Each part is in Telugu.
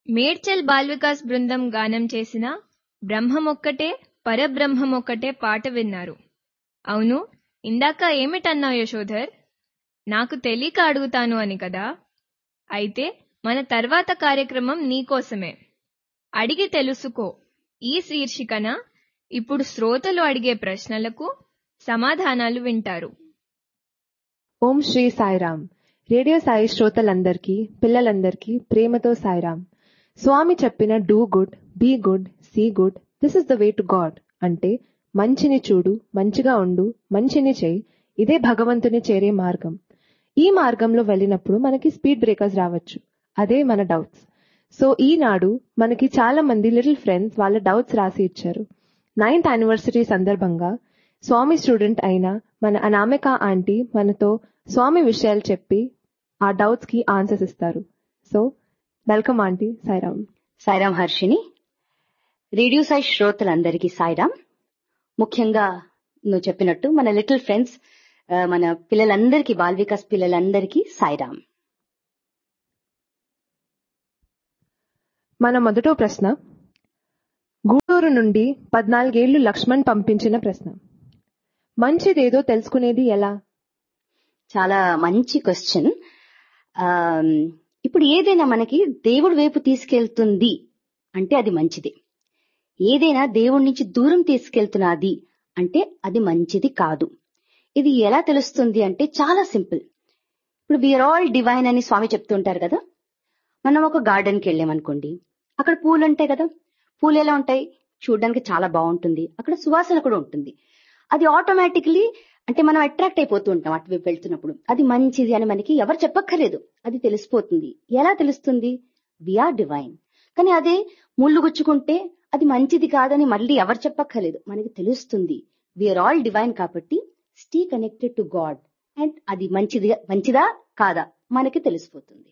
మేడ్చల్ బాల్ వికాస్ బృందం గానం చేసిన బ్రహ్మమొక్కటే పరబ్రహ్మమొక్కటే పాట విన్నారు అవును ఇందాక ఏమిటన్నావు యశోధర్ నాకు తెలియక అడుగుతాను అని కదా అయితే మన తర్వాత కార్యక్రమం నీకోసమే అడిగి తెలుసుకో ఈ శీర్షికన ఇప్పుడు శ్రోతలు అడిగే ప్రశ్నలకు సమాధానాలు వింటారు ఓం శ్రీ సాయిరామ్ రేడియో సాయి శ్రోతలందరికీ పిల్లలందరికీ ప్రేమతో సాయిరామ్ స్వామి చెప్పిన do good be good see good this is the way to God అంటే మంచిని చూడు మంచిగా ఉండు మంచిని చేయి ఇదే భగవంతుని చేరే మార్గం ఈ మార్గంలో వెళ్ళినప్పుడు మనకి స్పీడ్ బ్రేకర్స్ రావచ్చు అదే మన డౌట్స్ సో ఈనాడు మనకి చాలా మంది లిటిల్ ఫ్రెండ్స్ వాళ్ళ డౌట్స్ రాసి ఇచ్చారు నైన్త్ యానివర్సరీ సందర్భంగా స్వామి స్టూడెంట్ అయిన మన అనామిక ఆంటీ మనతో స్వామి విషయాలు చెప్పి ఆ డౌట్స్ కి ఆన్సర్స్ ఇస్తారు so welcome aunty Sairam Sairam Harshini radio Sai శ్రోతలందరికీ సాయిరాం ముఖ్యంగా నువ్వు చెప్పినట్టు మన లిటిల్ ఫ్రెండ్స్ మన పిల్లలందరికీ బాల్ వికాస్ పిల్లలందరికీ సాయిరాం మన మొదటో ప్రశ్న గూడూరు నుండి పద్నాలుగేళ్లు లక్ష్మణ్ పంపించిన ప్రశ్న మంచిదేదో తెలుసుకునేది ఎలా చాలా మంచి క్వశ్చన్ ఇప్పుడు ఏదైనా మనకి దేవుడి వైపు తీసుకెళ్తుంది అంటే అది మంచిది ఏదైనా దేవుడి నుంచి దూరం తీసుకెళ్తున్నది అంటే అది మంచిది కాదు ఇది ఎలా తెలుస్తుంది అంటే చాలా సింపుల్ ఇప్పుడు వీఆర్ ఆల్ డివైన్ అని స్వామి చెప్తుంటారు కదా మనం ఒక గార్డెన్కి వెళ్ళామనుకోండి అక్కడ పూలు ఉంటాయి కదా పూలు ఎలా ఉంటాయి చూడడానికి చాలా బాగుంటుంది అక్కడ సువాసన కూడా ఉంటుంది అది ఆటోమేటిక్లీ అంటే మనం అట్రాక్ట్ అయిపోతూ ఉంటాం అటువైపు వెళ్తున్నప్పుడు అది మంచిది అని మనకి ఎవరు చెప్పక్కర్లేదు అది తెలిసిపోతుంది ఎలా తెలుస్తుంది విఆర్ డివైన్ కానీ అదే ముళ్ళు గుచ్చుకుంటే అది మంచిది కాదని మళ్ళీ ఎవరు చెప్పక్కర్లేదు మనకి తెలుస్తుంది విఆర్ ఆల్ డివైన్ కాబట్టి stay connected to God and అది మంచిది మంచిదా కాదా మనకి తెలిసిపోతుంది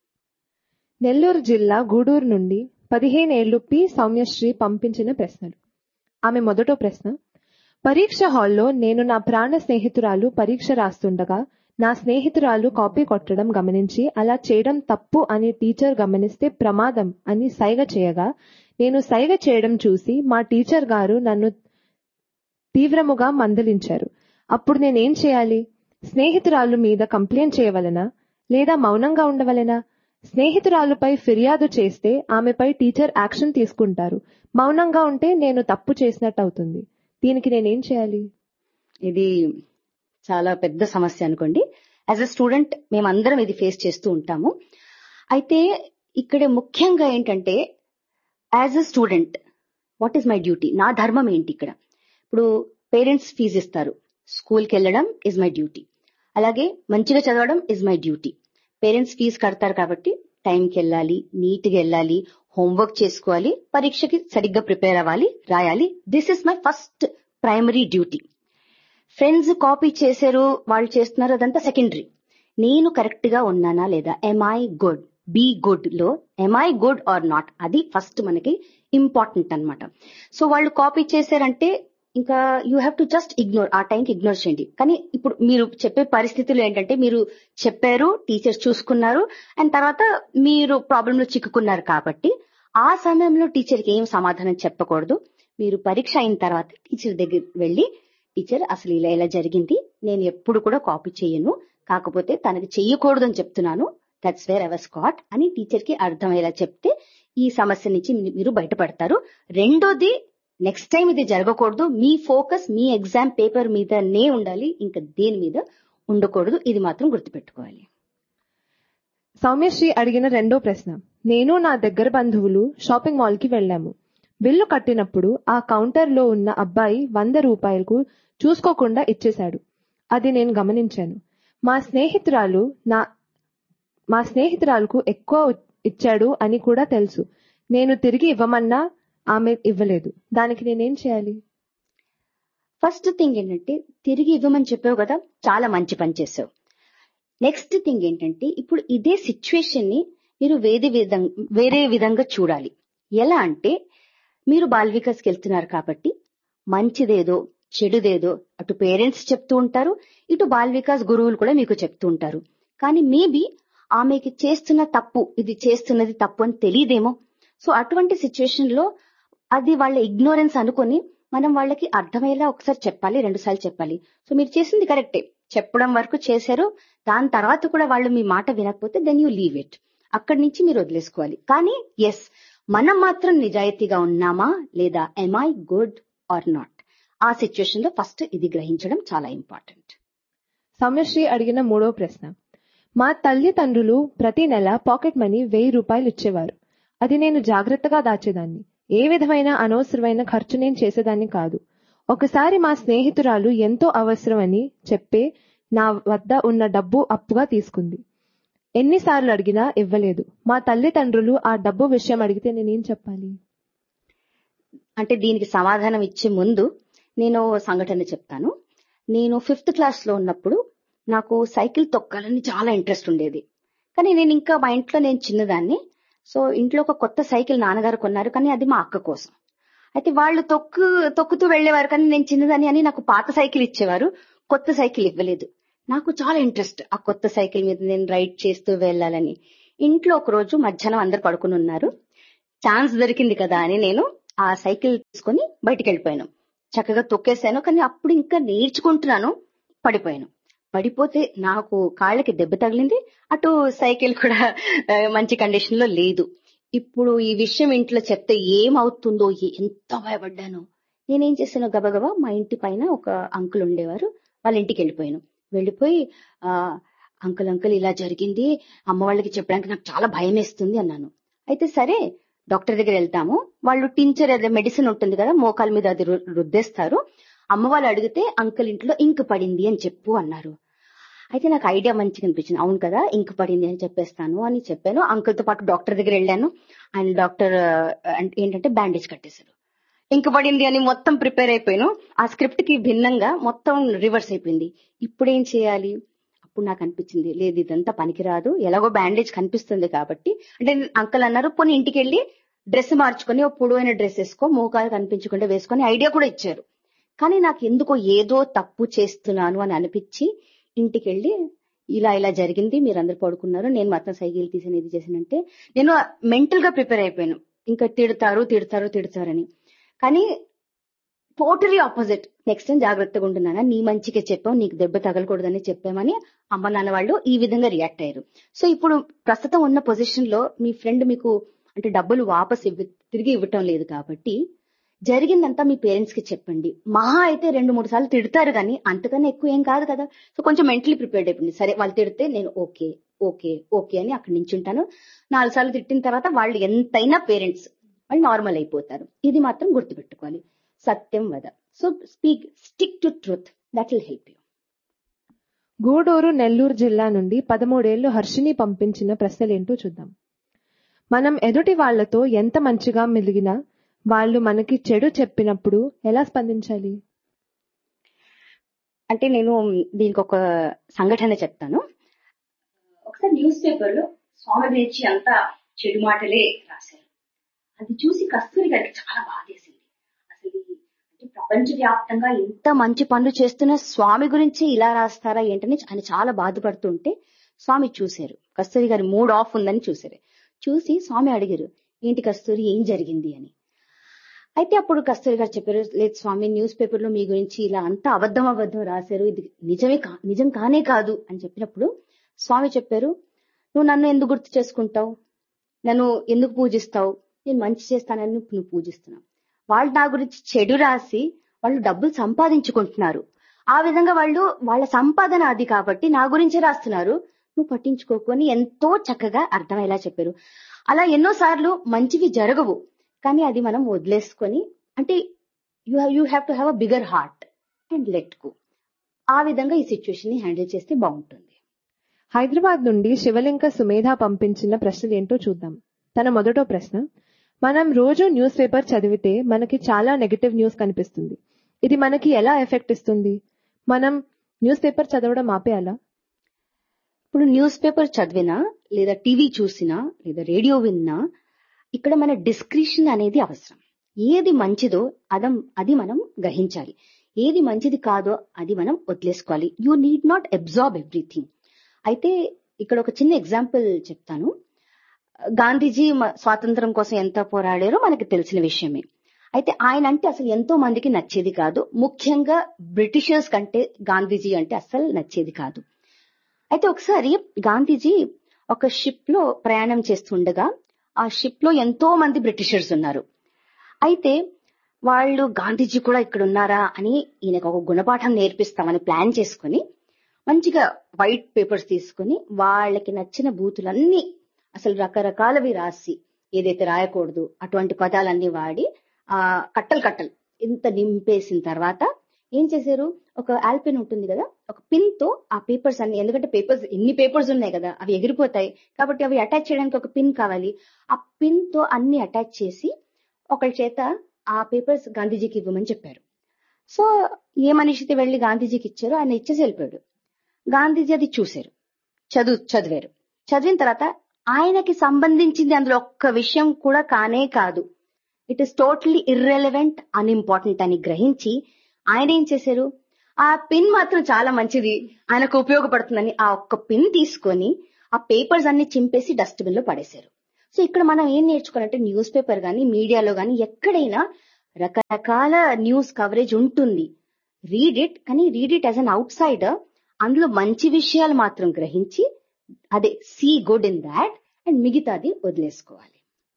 నెల్లూరు జిల్లా గూడూరు నుండి పదిహేనేళ్లు పి సౌమ్యశ్రీ పంపించిన ప్రశ్నలు ఆమె మొదటో ప్రశ్న పరీక్ష హాల్లో నేను నా ప్రాణ స్నేహితురాలు పరీక్ష రాస్తుండగా నా స్నేహితురాలు కాపీ కొట్టడం గమనించి అలా చేయడం తప్పు అని టీచర్ గమనిస్తే ప్రమాదం అని సైగ చేయగా నేను సైగ చేయడం చూసి మా టీచర్ గారు నన్ను తీవ్రముగా మందలించారు అప్పుడు నేనేం చేయాలి స్నేహితురాలు మీద కంప్లైంట్ చేయవలనా లేదా మౌనంగా ఉండవలెనా స్నేహితురాలుపై ఫిర్యాదు చేస్తే ఆమెపై టీచర్ యాక్షన్ తీసుకుంటారు మౌనంగా ఉంటే నేను తప్పు చేసినట్టు అవుతుంది దీనికి నేనేం చేయాలి ఇది చాలా పెద్ద సమస్య అనుకోండి యాజ్ అ స్టూడెంట్ మేమందరం ఇది ఫేస్ చేస్తూ ఉంటాము అయితే ఇక్కడ ముఖ్యంగా ఏంటంటే as a student what is my duty నా ధర్మం ఏంటి ఇక్కడ ఇప్పుడు పేరెంట్స్ ఫీజు ఇస్తారు స్కూల్కి వెళ్ళడం ఇస్ మై డ్యూటీ అలాగే మంచిగా చదవడం is my duty parents fees కడతారు కాబట్టి టైంకి వెళ్ళాలి నీట్గా వెళ్ళాలి హోంవర్క్ చేసుకోవాలి పరీక్షకి సరిగ్గా ప్రిపేర్ అవ్వాలి రాయాలి this is my first primary duty friends copy చేశారు వాళ్ళు చేస్తున్నారు అదంతా సెకండరీ నేను కరెక్ట్ గా ఉన్నానా లేదా ఎంఐ గుడ్ బీ గుడ్ లో ఎంఐ గుడ్ ఆర్ నాట్ అది ఫస్ట్ మనకి ఇంపార్టెంట్ అనమాట సో వాళ్ళు కాపీ చేశారంటే ఇంకా you have to just ignore ఆ టైంకి ఇగ్నోర్ చేయండి కానీ ఇప్పుడు మీరు చెప్పే పరిస్థితులు ఏంటంటే మీరు చెప్పారు టీచర్స్ చూసుకున్నారు అండ్ తర్వాత మీరు ప్రాబ్లంలో చిక్కుకున్నారు కాబట్టి ఆ సమయంలో టీచర్కి ఏం సమాధానం చెప్పకూడదు మీరు పరీక్ష అయిన తర్వాత టీచర్ దగ్గర వెళ్ళి టీచర్ అసలు ఇలా ఇలా జరిగింది నేను ఎప్పుడు కూడా కాపీ చేయను కాకపోతే తనకి చెయ్యకూడదు అని చెప్తున్నాను దట్స్ వేర్ ఎవర్ స్కాట్ అని టీచర్ కి అర్థమయ్యేలా చెప్తే ఈ సమస్య నుంచి మీరు బయటపడతారు రెండోది నెక్స్ట్ టైం ఇది జరగకూడదు మీ ఫోకస్ మీ ఎగ్జామ్ పేపర్ మీదనే ఉండాలి ఇంకా దేని మీద ఉండకూడదు ఇది మాత్రం గుర్తుపెట్టుకోవాలి సౌమ్యశ్రీ అడిగిన రెండో ప్రశ్న నేను నా దగ్గర బంధువులు షాపింగ్ మాల్ కి వెళ్లాము బిల్లు కట్టినప్పుడు ఆ కౌంటర్ లో ఉన్న అబ్బాయి వంద రూపాయలకు చూసుకోకుండా ఇచ్చేశాడు అది నేను గమనించాను మా స్నేహితురాలు నా మా స్నేహితురాలకు ఎక్కువ ఇచ్చాడు అని కూడా తెలుసు నేను తిరిగి ఇవ్వమన్నా ఆమె ఇవ్వలేదు దానికి నేనేం చేయాలి ఫస్ట్ థింగ్ ఏంటంటే తిరిగి ఇవ్వమని చెప్పావు కదా చాలా మంచి పని చేసావు నెక్స్ట్ థింగ్ ఏంటంటే ఇప్పుడు ఇదే సిచ్యువేషన్ ని మీరు వేరే విధంగా వేరే విధంగా చూడాలి ఎలా అంటే మీరు బాల్ వికాస్కి వెళ్తున్నారు కాబట్టి మంచిదేదో చెడుదేదో అటు పేరెంట్స్ చెప్తూ ఉంటారు ఇటు బాల్ వికాస్ గురువులు కూడా మీకు చెప్తూ ఉంటారు కానీ మేబీ ఆమెకి చేస్తున్న తప్పు ఇది చేస్తున్నది తప్పు అని తెలియదేమో సో అటువంటి సిచ్యువేషన్ లో అది వాళ్ళ ఇగ్నోరెన్స్ అనుకొని మనం వాళ్ళకి అర్థమయ్యేలా ఒకసారి చెప్పాలి రెండు సార్లు చెప్పాలి సో మీరు చేసింది కరెక్టే చెప్పడం వరకు చేశారు దాని తర్వాత కూడా వాళ్ళు మీ మాట వినకపోతే దెన్ యూ లీవ్ ఇట్ అక్కడి నుంచి మీరు వదిలేసుకోవాలి కానీ ఎస్ మనం మాత్రం నిజాయితీగా ఉన్నామా లేదా am I good or not ఆ సిచ్యువేషన్ లో ఫస్ట్ ఇది గ్రహించడం చాలా ఇంపార్టెంట్ సౌమ్యశ్రీ అడిగిన మూడో ప్రశ్న మా తల్లిదండ్రులు ప్రతి నెల పాకెట్ మనీ వెయ్యి రూపాయలు ఇచ్చేవారు అది నేను జాగ్రత్తగా దాచేదాన్ని ఏ విధమైన అనవసరమైన ఖర్చు నేను చేసేదాన్ని కాదు ఒకసారి మా స్నేహితురాలు ఎంతో అవసరమని చెప్పే నా వద్ద ఉన్న డబ్బు అప్పుగా తీసుకుంది ఎన్నిసార్లు అడిగినా ఇవ్వలేదు మా తల్లిదండ్రులు ఆ డబ్బు విషయం అడిగితే నేనేం చెప్పాలి అంటే దీనికి సమాధానం ఇచ్చే ముందు నేను ఓ సంఘటన చెప్తాను నేను ఫిఫ్త్ క్లాస్ లో ఉన్నప్పుడు నాకు సైకిల్ తొక్కాలని చాలా ఇంట్రెస్ట్ ఉండేది కానీ నేను ఇంకా మా ఇంట్లో నేను చిన్నదాన్ని సో ఇంట్లో ఒక కొత్త సైకిల్ నాన్నగారు కొన్నారు కానీ అది మా అక్క కోసం అయితే వాళ్ళు తొక్కు తొక్కుతూ వెళ్లేవారు కానీ నేను చిన్నదాన్ని అని నాకు పాత సైకిల్ ఇచ్చేవారు కొత్త సైకిల్ ఇవ్వలేదు నాకు చాలా ఇంట్రెస్ట్ ఆ కొత్త సైకిల్ మీద నేను రైడ్ చేస్తూ వెళ్ళాలని ఇంట్లో ఒక రోజు మధ్యాహ్నం అందరు పడుకుని ఉన్నారు ఛాన్స్ దొరికింది కదా అని నేను ఆ సైకిల్ తీసుకొని బయటికి వెళ్ళిపోయాను చక్కగా తొక్కేశాను కానీ అప్పుడు ఇంకా నేర్చుకుంటున్నాను పడిపోయాను పడిపోతే నాకు కాళ్ళకి దెబ్బ తగిలింది అటు సైకిల్ కూడా ఆ, మంచి కండిషన్ లో లేదు ఇప్పుడు ఈ విషయం ఇంట్లో చెప్తే ఏమవుతుందో ఏ- ఎంత భయపడ్డాను నేనేం చేశాను గబగబా మా ఇంటి పైన ఒక అంకుల్ ఉండేవారు వాళ్ళ ఇంటికి వెళ్ళిపోయాను వెళ్ళిపోయి ఆ అంకుల్ అంకుల్ ఇలా జరిగింది అమ్మ వాళ్ళకి చెప్పడానికి నాకు చాలా భయం వేస్తుంది అన్నాను అయితే సరే డాక్టర్ దగ్గర వెళ్తాము వాళ్ళు టించర్ అదే మెడిసిన్ ఉంటుంది కదా మోకాల మీద అది రు- రుద్దేస్తారు అమ్మ వాళ్ళు అడిగితే అంకుల్ ఇంట్లో ఇంక్ పడింది అని చెప్పు అన్నారు అయితే నాకు ఐడియా మంచిగా అనిపించింది అవును కదా ఇంక్ పడింది అని చెప్పేస్తాను అని చెప్పాను అంకుల్ తో పాటు డాక్టర్ దగ్గర వెళ్ళాను అండ్ డాక్టర్ ఏంటంటే బ్యాండేజ్ కట్టేశారు ఇంక పడింది అని మొత్తం ప్రిపేర్ అయిపోయాను ఆ స్క్రిప్ట్ కి భిన్నంగా మొత్తం రివర్స్ అయిపోయింది ఇప్పుడు ఏం చేయాలి అప్పుడు నాకు అనిపించింది లేదు ఇదంతా పనికిరాదు ఎలాగో బ్యాండేజ్ కనిపిస్తుంది కాబట్టి అంటే అంకల్ అన్నారు పోనీ ఇంటికి వెళ్ళి డ్రెస్ మార్చుకొని ఒక పొడవైన డ్రెస్ వేసుకో మోకాలు కనిపించకుండా వేసుకొని ఐడియా కూడా ఇచ్చారు కానీ నాకు ఎందుకో ఏదో తప్పు చేస్తున్నాను అని అనిపించి ఇంటికి వెళ్ళి ఇలా ఇలా జరిగింది మీరు అందరు పడుకున్నారు నేను మాత్రం సైకిల్ తీసాను ఇది చేసానంటే నేను మెంటల్ గా ప్రిపేర్ అయిపోయాను ఇంకా తిడతారు తిడతారు తిడతారని కానీ టోటలీ ఆపోజిట్ నెక్స్ట్ టైం జాగ్రత్తగా ఉంటున్నానా నీ మంచిగా చెప్పాం నీకు దెబ్బ తగలకూడదని చెప్పామని అమ్మ నాన్న వాళ్ళు ఈ విధంగా రియాక్ట్ అయ్యారు సో ఇప్పుడు ప్రస్తుతం ఉన్న పొజిషన్ లో మీ ఫ్రెండ్ మీకు అంటే డబ్బులు వాపస్ ఇవ్వ తిరిగి ఇవ్వటం లేదు కాబట్టి జరిగిందంతా మీ పేరెంట్స్ కి చెప్పండి మహా అయితే రెండు మూడు సార్లు తిడతారు కానీ అంతకన్నా ఎక్కువ ఏం కాదు కదా సో కొంచెం మెంటలీ ప్రిపేర్డ్ అయిపోయింది సరే వాళ్ళు తిడితే నేను ఓకే ఓకే ఓకే అని అక్కడి నుంచి ఉంటాను నాలుగు సార్లు తిట్టిన తర్వాత వాళ్ళు ఎంతైనా పేరెంట్స్ వాళ్ళు నార్మల్ అయిపోతారు ఇది మాత్రం గుర్తుపెట్టుకోవాలి సత్యం వద so speak stick to truth that will help you Gudur Nellore జిల్లా నుండి పదమూడేళ్లు హర్షిని పంపించిన ప్రశ్నలేంటో చూద్దాం మనం ఎదుటి వాళ్లతో ఎంత మంచిగా మెలిగినా వాళ్ళు మనకి చెడు చెప్పినప్పుడు ఎలా స్పందించాలి అంటే నేను దీనికి ఒక సంఘటన చెప్తాను ఒకసారి న్యూస్ పేపర్ లో స్వామి గురించి అంతా చెడు మాటలే రాశారు అది చూసి కస్తూరి గారికి చాలా బాధేసింది అసలు అంటే ప్రపంచ వ్యాప్తంగా ఇంత మంచి పనులు చేస్తున్న స్వామి గురించి ఇలా రాస్తారా ఏంటని ఆయన చాలా బాధపడుతుంటే స్వామి చూశారు కస్తూరి గారి మూడ్ ఆఫ్ ఉందని చూశారు చూసి స్వామి అడిగారు ఏంటి కస్తూరి ఏం జరిగింది అని అయితే అప్పుడు కస్తూరి గారు చెప్పారు లేదు స్వామి న్యూస్ పేపర్ లో మీ గురించి ఇలా అంతా అబద్ధం అబద్ధం రాశారు ఇది నిజమే కా నిజం కానే కాదు అని చెప్పినప్పుడు స్వామి చెప్పారు నువ్వు నన్ను ఎందుకు గుర్తు చేసుకుంటావు నన్ను ఎందుకు పూజిస్తావు నేను మంచి చేస్తానని నువ్వు పూజిస్తున్నావు వాళ్ళు నా గురించి చెడు రాసి వాళ్ళు డబ్బులు సంపాదించుకుంటున్నారు ఆ విధంగా వాళ్ళు వాళ్ళ సంపాదన అది కాబట్టి నా గురించే రాస్తున్నారు నువ్వు పట్టించుకోకు అని ఎంతో చక్కగా అర్థమయ్యేలా చెప్పారు అలా ఎన్నో సార్లు మంచివి జరగవు కానీ అది మనం వదిలేసుకొని అంటే you you have to have a bigger heart and let go ఆ విధంగా ఈ సిచ్యువేషన్ ని హ్యాండిల్ చేస్తే బాగుంటుంది హైదరాబాద్ నుండి శివలింక సుమేధ పంపించిన ప్రశ్నలేంటో చూద్దాం తన మొదటో ప్రశ్న మనం రోజు న్యూస్ పేపర్ చదివితే మనకి చాలా నెగటివ్ న్యూస్ కనిపిస్తుంది ఇది మనకి ఎలా ఎఫెక్ట్ ఇస్తుంది మనం న్యూస్ పేపర్ చదవడం ఆపేయాలా ఇప్పుడు న్యూస్ పేపర్ చదివినా లేదా టీవీ చూసినా లేదా రేడియో విన్నా ఇక్కడ మన డిస్క్రిప్షన్ అనేది అవసరం ఏది మంచిదో అదం అది మనం గ్రహించాలి ఏది మంచిది కాదో అది మనం వదిలేసుకోవాలి you need not absorb everything అయితే ఇక్కడ ఒక చిన్న ఎగ్జాంపుల్ చెప్తాను గాంధీజీ మ- స్వాతంత్రం కోసం ఎంత పోరాడారో మనకి తెలిసిన విషయమే అయితే ఆయన అంటే అసలు ఎంతో మందికి నచ్చేది కాదు ముఖ్యంగా బ్రిటిషర్స్ కంటే గాంధీజీ అంటే అసలు నచ్చేది కాదు అయితే ఒకసారి గాంధీజీ ఒక షిప్ లో ప్రయాణం చేస్తుండగా ఆ షిప్ లో ఎంతో మంది బ్రిటిషర్స్ ఉన్నారు అయితే వాళ్ళు గాంధీజీ కూడా ఇక్కడ ఉన్నారా అని ఈయనకు ఒక గుణపాఠం నేర్పిస్తామని ప్లాన్ చేసుకుని మంచిగా వైట్ పేపర్స్ తీసుకుని వాళ్ళకి నచ్చిన బూతులన్నీ అసలు రకరకాలవి రాసి ఏదైతే రాయకూడదు అటువంటి పదాలన్నీ వాడి ఆ కట్టలు కట్టలు ఇంత నింపేసిన తర్వాత ఏం చేశారు ఒక ఆల్పెన్ ఉంటుంది కదా ఒక పిన్ తో ఆ పేపర్స్ అన్ని ఎందుకంటే పేపర్స్ ఎన్ని పేపర్స్ ఉన్నాయి కదా అవి ఎగిరిపోతాయి కాబట్టి అవి అటాచ్ చేయడానికి ఒక పిన్ కావాలి ఆ పిన్ తో అన్ని అటాచ్ చేసి ఒకళ్ళ చేత ఆ పేపర్స్ గాంధీజీకి ఇవ్వమని చెప్పారు సో ఏ మనిషితో వెళ్లి గాంధీజీకి ఇచ్చారో ఆయన ఇచ్చేసి వెళ్ళిపోయాడు గాంధీజీ అది చూశారు చదువు చదివారు చదివిన తర్వాత ఆయనకి సంబంధించింది అందులో ఒక్క విషయం కూడా కానే కాదు it is totally irrelevant unimportant అని గ్రహించి ఆయన ఏం చేశారు ఆ పిన్ మాత్రం చాలా మంచిది ఆయనకు ఉపయోగపడుతుందని ఆ ఒక్క పిన్ తీసుకొని ఆ పేపర్స్ అన్ని చింపేసి డస్ట్బిన్ లో పడేశారు సో ఇక్కడ మనం ఏం నేర్చుకోవాలంటే న్యూస్ పేపర్ గానీ మీడియాలో గానీ ఎక్కడైనా రకరకాల న్యూస్ కవరేజ్ ఉంటుంది రీడ్ ఇట్ కానీ read it as an outsider అందులో మంచి విషయాలు మాత్రం గ్రహించి అదే see good in that and మిగతాది వదిలేసుకోవాలి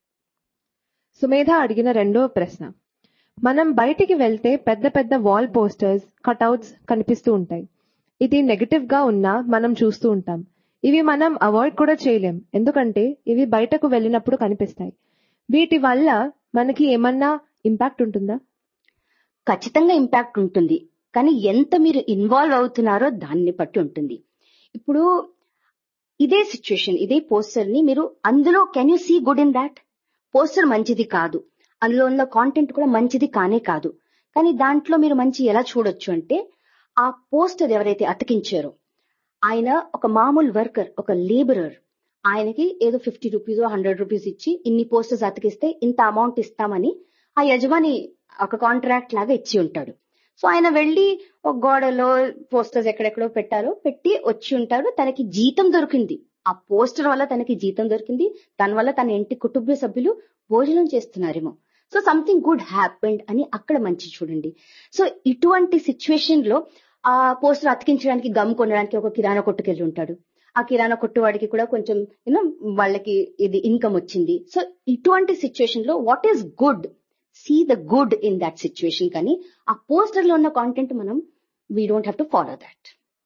సుమేధ అడిగిన రెండో ప్రశ్న మనం బయటికి వెళ్తే పెద్ద పెద్ద వాల్ పోస్టర్స్ కటౌట్స్ కనిపిస్తూ ఉంటాయి ఇది నెగటివ్ గా ఉన్నా మనం చూస్తూ ఉంటాం ఇవి మనం అవాయిడ్ కూడా చేయలేం ఎందుకంటే ఇవి బయటకు వెళ్ళినప్పుడు కనిపిస్తాయి వీటి వల్ల మనకి ఏమన్నా ఇంపాక్ట్ ఉంటుందా ఖచ్చితంగా ఇంపాక్ట్ ఉంటుంది కానీ ఎంత మీరు ఇన్వాల్వ్ అవుతున్నారో దాన్ని బట్టి ఉంటుంది ఇప్పుడు ఇదే సిచ్యుయేషన్ ఇదే పోస్టర్ ని మీరు అందులో can you see good in that poster మంచిది కాదు అందులో ఉన్న కాంటెంట్ కూడా మంచిది కానే కాదు కానీ దాంట్లో మీరు మంచి ఎలా చూడొచ్చు అంటే ఆ పోస్టర్ ఎవరైతే అతికించారో ఆయన ఒక మామూలు వర్కర్ ఒక లేబరర్ ఆయనకి ఏదో ఫిఫ్టీ రూపీస్ హండ్రెడ్ రూపీస్ ఇచ్చి ఇన్ని పోస్టర్స్ అతికిస్తే ఇంత అమౌంట్ ఇస్తామని ఆ యజమాని ఒక కాంట్రాక్ట్ లాగా ఇచ్చి ఉంటాడు సో ఆయన వెళ్లి ఒక గోడలో పోస్టర్స్ ఎక్కడెక్కడో పెట్టారో పెట్టి వచ్చి ఉంటారు తనకి జీతం దొరికింది ఆ పోస్టర్ వల్ల తనకి జీతం దొరికింది దాని వల్ల తన ఇంటి కుటుంబ సభ్యులు భోజనం చేస్తున్నారేమో సో సంథింగ్ గుడ్ హ్యాపెండ్ అని అక్కడ మంచి చూడండి సో ఇటువంటి సిచ్యువేషన్ లో ఆ పోస్టర్ అతికించడానికి గమ్ కొనడానికి ఒక కిరాణా కొట్టుకెళ్ళి ఉంటాడు ఆ కిరాణా కొట్టు వాడికి కూడా కొంచెం యూనో వాళ్ళకి ఇది ఇన్కమ్ వచ్చింది సో ఇటువంటి సిచ్యువేషన్ లో what is good see the good in that situation కానీ ఆ పోస్టర్ లో ఉన్న కాంటెంట్ మనం we don't have to follow that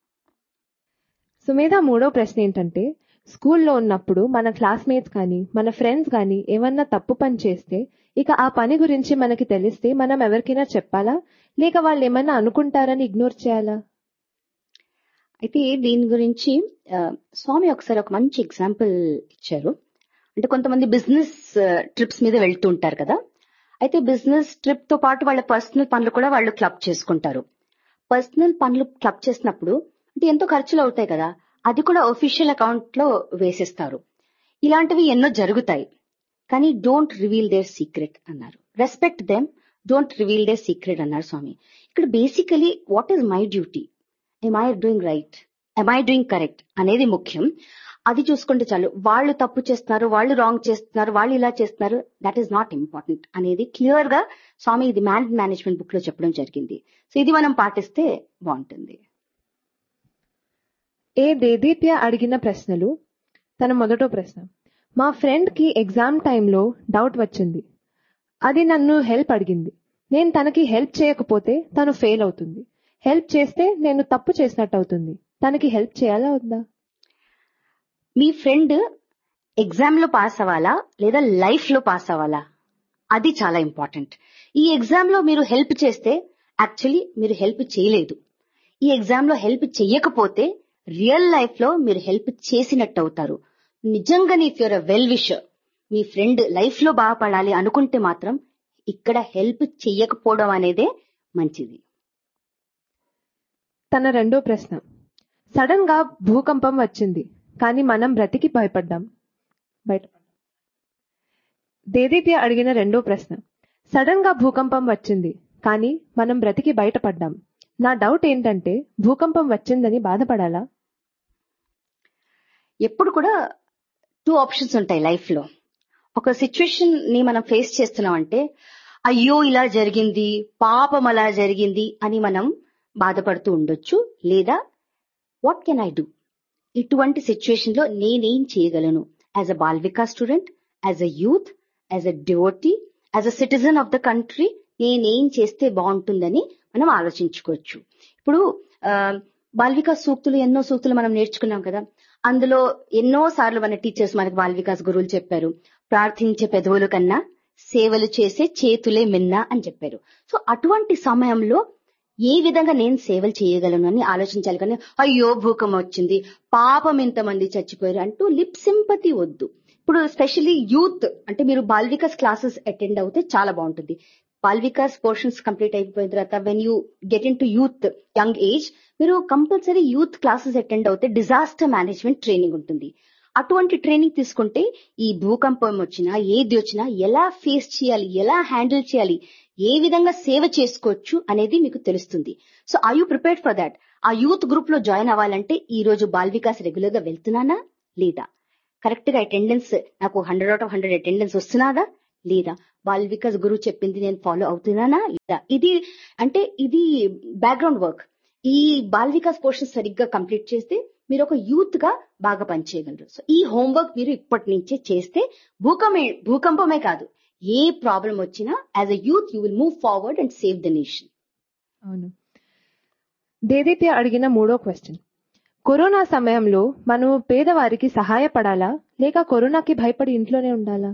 Sumedha మూడో ప్రశ్న ఏంటంటే స్కూల్లో ఉన్నప్పుడు మన క్లాస్మేట్స్ కానీ మన ఫ్రెండ్స్ కానీ ఏమన్నా తప్పు పని చేస్తే ఇక ఆ పని గురించి మనకి తెలిస్తే మనం ఎవరికైనా చెప్పాలా లేక వాళ్ళు ఏమన్నా అనుకుంటారని ఇగ్నోర్ చేయాలా అయితే దీని గురించి ఆ, స్వామి ఒకసారి ఒక మంచి ఎగ్జాంపుల్ ఇచ్చారు అంటే కొంతమంది బిజినెస్ ట్రిప్స్ మీద వెళ్తూ ఉంటారు కదా అయితే బిజినెస్ ట్రిప్ తో పాటు వాళ్ళ పర్సనల్ పనులు కూడా వాళ్ళు క్లబ్ చేసుకుంటారు పర్సనల్ పనులు క్లబ్ చేసినప్పుడు అంటే ఎంతో ఖర్చులు అవుతాయి కదా అది కూడా ఒఫీషియల్ అకౌంట్ లో వేసిస్తారు ఇలాంటివి ఎన్నో జరుగుతాయి కానీ డోంట్ రివీల్ దేర్ సీక్రెట్ అన్నారు respect them don't reveal their secret అన్నారు స్వామి ఇక్కడ basically what is my duty am I doing right am I doing correct అనేది ముఖ్యం అది చూసుకుంటే చాలు వాళ్ళు తప్పు చేస్తున్నారు వాళ్ళు రాంగ్ చేస్తున్నారు వాళ్ళు ఇలా చేస్తున్నారు దట్ ఈస్ నాట్ ఇంపార్టెంట్ అనేది క్లియర్ గా స్వామి ఇది మ్యాన్ మేనేజ్మెంట్ బుక్ లో చెప్పడం జరిగింది సో ఇది మనం పాటిస్తే బాగుంటుంది ఏ దేదీప్య అడిగిన ప్రశ్నలు తన మొదటో ప్రశ్న మా ఫ్రెండ్ కి ఎగ్జామ్ టైంలో డౌట్ వచ్చింది అది నన్ను హెల్ప్ అడిగింది నేను తనకి హెల్ప్ చేయకపోతే తను ఫెయిల్ అవుతుంది హెల్ప్ చేస్తే నేను తప్పు చేసినట్టు అవుతుంది తనకి హెల్ప్ చేయాలా వద్దా మీ ఫ్రెండ్ ఎగ్జామ్ లో పాస్ అవ్వాలా లేదా లైఫ్ లో పాస్ అవ్వాలా అది చాలా ఇంపార్టెంట్ ఈ ఎగ్జామ్ లో మీరు హెల్ప్ చేస్తే యాక్చువల్లీ మీరు హెల్ప్ చేయలేదు ఈ ఎగ్జామ్ లో హెల్ప్ చెయ్యకపోతే రియల్ లైఫ్ లో మీరు హెల్ప్ చేసినట్టు అవుతారు నిజంగా ఇఫ్ యూర్ వెల్ విషర్ మీ ఫ్రెండ్ లైఫ్ లో బాగుపడాలి అనుకుంటే మాత్రం ఇక్కడ హెల్ప్ చెయ్యకపోవడం అనేదే మంచిది తన రెండో ప్రశ్న సడన్ గా భూకంపం వచ్చింది కానీ మనం బ్రతికి భయపడ్డాం బయట దేదీప్య అడిగిన రెండో ప్రశ్న సడన్ గా భూకంపం వచ్చింది కానీ మనం బ్రతికి బయటపడ్డాం నా డౌట్ ఏంటంటే భూకంపం వచ్చిందని బాధపడాలా ఎప్పుడు కూడా టూ ఆప్షన్స్ ఉంటాయి లైఫ్ లో ఒక సిచ్యువేషన్ ని మనం ఫేస్ చేస్తున్నాం అంటే అయ్యో ఇలా జరిగింది పాపం అలా జరిగింది అని మనం బాధపడుతూ ఉండొచ్చు లేదా వాట్ కెన్ ఐ డూ ఇటువంటి సిచ్యువేషన్ లో నేనేం చేయగలను as a Balvikas student as a youth as a devotee as a citizen of the country నేనేం చేస్తే బాగుంటుందని మనం ఆలోచించుకోవచ్చు ఇప్పుడు ఆ, బాల్వికా సూక్తులు ఎన్నో సూక్తులు మనం నేర్చుకున్నాం కదా అందులో ఎన్నో సార్లు మన టీచర్స్ మనకు బాల్వికాస్ గురువులు చెప్పారు ప్రార్థించే పెదవుల కన్నా సేవలు చేసే చేతులే మిన్న అని చెప్పారు సో అటువంటి సమయంలో ఏ విధంగా నేను సేవలు చేయగలను అని ఆలోచించాలి కానీ అయ్యో భూకంపం వచ్చింది పాపం ఎంతమంది చచ్చిపోయారు అంటూ లిప్ సింపతి వద్దు ఇప్పుడు స్పెషల్లీ యూత్ అంటే మీరు బాల్వికాస్ క్లాసెస్ అటెండ్ అవుతే చాలా బాగుంటుంది బాల్వికాస్ పోర్షన్స్ కంప్లీట్ అయిపోయిన తర్వాత when you get into youth young age మీరు కంపల్సరీ యూత్ క్లాసెస్ అటెండ్ అవుతే డిజాస్టర్ మేనేజ్మెంట్ ట్రైనింగ్ ఉంటుంది అటువంటి ట్రైనింగ్ తీసుకుంటే ఈ భూకంపం వచ్చినా ఏది వచ్చినా ఎలా ఫేస్ చేయాలి ఎలా హ్యాండిల్ చేయాలి ఏ విధంగా సేవ చేసుకోవచ్చు అనేది మీకు తెలుస్తుంది so I you prepared for that ఆ యూత్ గ్రూప్ లో జాయిన్ అవ్వాలంటే ఈ రోజు బాల్ వికాస్ రెగ్యులర్ గా వెళ్తున్నానా లేదా కరెక్ట్ గా అటెండెన్స్ నాకు hundred out of hundred attendance వస్తున్నాదా లేదా బాల్ వికాస్ గురువు చెప్పింది నేను ఫాలో అవుతున్నానా లేదా ఇది అంటే ఇది బ్యాక్గ్రౌండ్ వర్క్ ఈ బాల్ వికాస్ పోర్షన్ సరిగ్గా కంప్లీట్ చేస్తే మీరు ఒక యూత్ గా బాగా పనిచేయగలరు సో ఈ హోంవర్క్ మీరు ఇప్పటి నుంచే చేస్తే భూకంపమే భూకంపమే కాదు ఏ ప్రాబ్లం వచ్చినా as a youth you will move forward and save the nation అవును దేదీప్య అడిగిన మూడో క్వశ్చన్ కరోనా సమయంలో మనం పేదవారికి సహాయపడాలా లేక కరోనాకి భయపడి ఇంట్లోనే ఉండాలా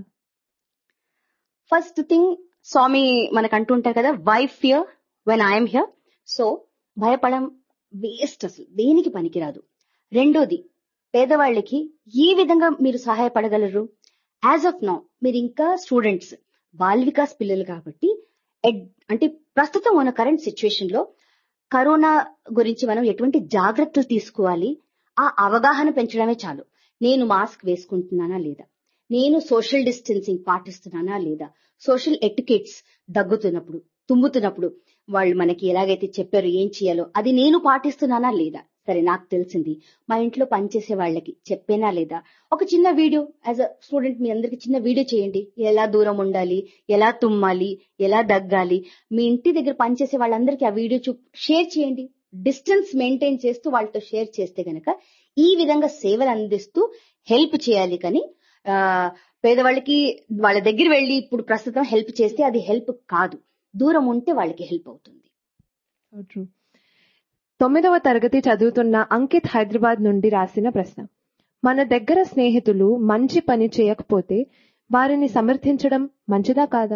ఫస్ట్ థింగ్ స్వామి మనకు అంటుంటారు కదా why fear when I'm here so భయపడం వేస్ట్ అసలు దేనికి పనికిరాదు రెండోది పేదవాళ్ళకి ఏ విధంగా మీరు సహాయపడగలరు యాజ్ ఆఫ్ నౌ మీరు ఇంకా స్టూడెంట్స్ బాల్ వికాస్ పిల్లలు కాబట్టి ఎడ్- అంటే ప్రస్తుతం ఉన్న కరెంట్ సిచ్యువేషన్ లో కరోనా గురించి మనం ఎటువంటి జాగ్రత్తలు తీసుకోవాలి ఆ అవగాహన పెంచడమే చాలు నేను మాస్క్ వేసుకుంటున్నానా లేదా నేను సోషల్ డిస్టెన్సింగ్ పాటిస్తున్నానా లేదా సోషల్ ఎటికెట్స్ దగ్గుతున్నప్పుడు తుమ్ముతున్నప్పుడు వాళ్ళు మనకి ఎలాగైతే చెప్పారో ఏం చేయాలో అది నేను పాటిస్తున్నానా లేదా సరే నాకు తెలిసింది మా ఇంట్లో పనిచేసే వాళ్ళకి చెప్పేనా లేదా ఒక చిన్న వీడియో యాజ్ అ స్టూడెంట్ మీ అందరికి చిన్న వీడియో చేయండి ఎలా దూరం ఉండాలి ఎలా తుమ్మాలి ఎలా దగ్గాలి మీ ఇంటి దగ్గర పనిచేసే వాళ్ళందరికీ ఆ వీడియో చూ షేర్ చేయండి డిస్టెన్స్ మెయింటైన్ చేస్తూ వాళ్ళతో షేర్ చేస్తే గనక ఈ విధంగా సేవలు అందిస్తూ హెల్ప్ చేయాలి కానీ ఆ పేదవాళ్ళకి వాళ్ళ దగ్గర వెళ్ళి ఇప్పుడు ప్రస్తుతం హెల్ప్ చేస్తే అది హెల్ప్ కాదు దూరం ఉంటే వాళ్ళకి హెల్ప్ అవుతుంది So true. తొమ్మిదవ తరగతి చదువుతున్న అంకిత్ హైదరాబాద్ నుండి రాసిన ప్రశ్న మన దగ్గర స్నేహితులు మంచి పని చేయకపోతే వారిని సమర్థించడం మంచిదా కాదా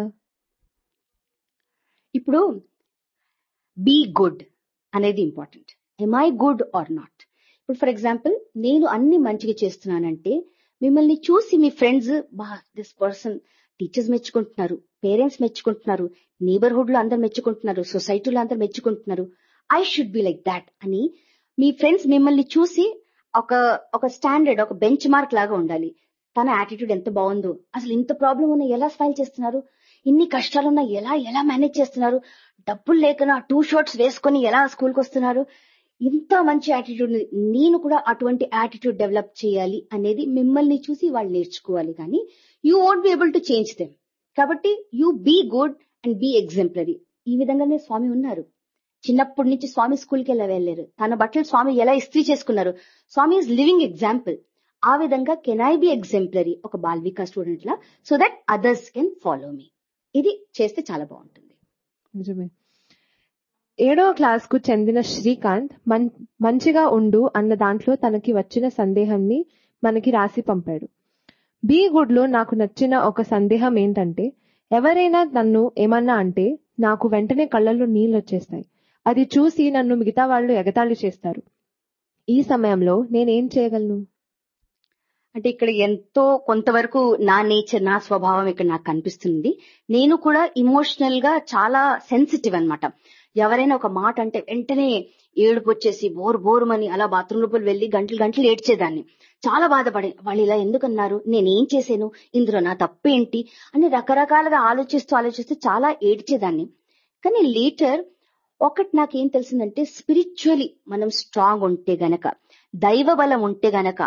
ఇప్పుడు బీ గుడ్ అనేది important am I good or not ఇప్పుడు ఫర్ ఎగ్జాంపుల్ నేను అన్ని మంచిగా చేస్తున్నానంటే మిమ్మల్ని చూసి మీ ఫ్రెండ్స్ బా దిస్ పర్సన్ టీచర్స్ మెచ్చుకుంటున్నారు పేరెంట్స్ మెచ్చుకుంటున్నారు నేబర్హుడ్ లో అందరు మెచ్చుకుంటున్నారు సొసైటీలో అందరు మెచ్చుకుంటున్నారు I should be like that అని మీ ఫ్రెండ్స్ మిమ్మల్ని చూసి ఒక ఒక స్టాండర్డ్ ఒక బెంచ్ మార్క్ లాగా ఉండాలి తన యాటిట్యూడ్ ఎంత బాగుందో అసలు ఇంత ప్రాబ్లం ఉన్నా ఎలా స్మైల్ చేస్తున్నారు ఇన్ని కష్టాలున్నా ఎలా ఎలా మేనేజ్ చేస్తున్నారు డబ్బులు లేకనా టూ షర్ట్స్ వేసుకొని ఎలా స్కూల్కి వస్తున్నారు ఇంత మంచి యాటిట్యూడ్ నేను కూడా అటువంటి యాటిట్యూడ్ డెవలప్ చేయాలి అనేది మిమ్మల్ని చూసి వాళ్ళు నేర్చుకోవాలి కానీ you won't be able to change them కాబట్టి you be good and be exemplary ఈ విధంగానే స్వామి ఉన్నారు చిన్నప్పటి నుంచి స్వామి స్కూల్కి ఎలా వెళ్ళారు తన బట్టలు స్వామి ఎలా ఇస్త్రీ చేసుకున్నారు స్వామి ఈజ్ లివింగ్ ఎగ్జాంపుల్ ఆ విధంగా కెన్ ఐ బి ఎగ్జాంపులరీ ఒక బాల్వికా స్టూడెంట్ లా so that others can follow me ఇది చేస్తే చాలా బాగుంటుంది నిజమే ఏడవ క్లాస్ కు చెందిన శ్రీకాంత్ మన్- మంచిగా ఉండు అన్న దాంట్లో తనకి వచ్చిన సందేహాన్ని మనకి రాసి పంపాడు బీ గుడ్ లో నాకు నచ్చిన ఒక సందేహం ఏంటంటే ఎవరైనా నన్ను ఏమన్నా అంటే నాకు వెంటనే కళ్ళల్లో నీళ్ళు వచ్చేస్తాయి అది చూసి నన్ను మిగతా వాళ్ళు ఎగతాళి చేస్తారు ఈ సమయంలో నేనేం చేయగలను అంటే ఇక్కడ ఎంతో కొంతవరకు నా నేచర్ నా స్వభావం ఇక్కడ నాకు కనిపిస్తుంది నేను కూడా ఇమోషనల్ గా చాలా సెన్సిటివ్ అన్నమాట ఎవరైనా ఒక మాట అంటే వెంటనే ఏడుపు వచ్చేసి బోరు బోరుమని అలా బాత్రూమ్ లోపల వెళ్లి గంటలు గంటలు ఏడ్చేదాన్ని చాలా బాధపడి వాళ్ళు ఇలా ఎందుకన్నారు నేనేం చేశాను ఇందులో నా తప్పు ఏంటి అని రకరకాలుగా ఆలోచిస్తూ ఆలోచిస్తూ చాలా ఏడ్చేదాన్ని కానీ లేటర్ ఒకటి నాకేం తెలిసిందంటే స్పిరిచువలీ మనం స్ట్రాంగ్ ఉంటే గనక దైవ బలం ఉంటే గనక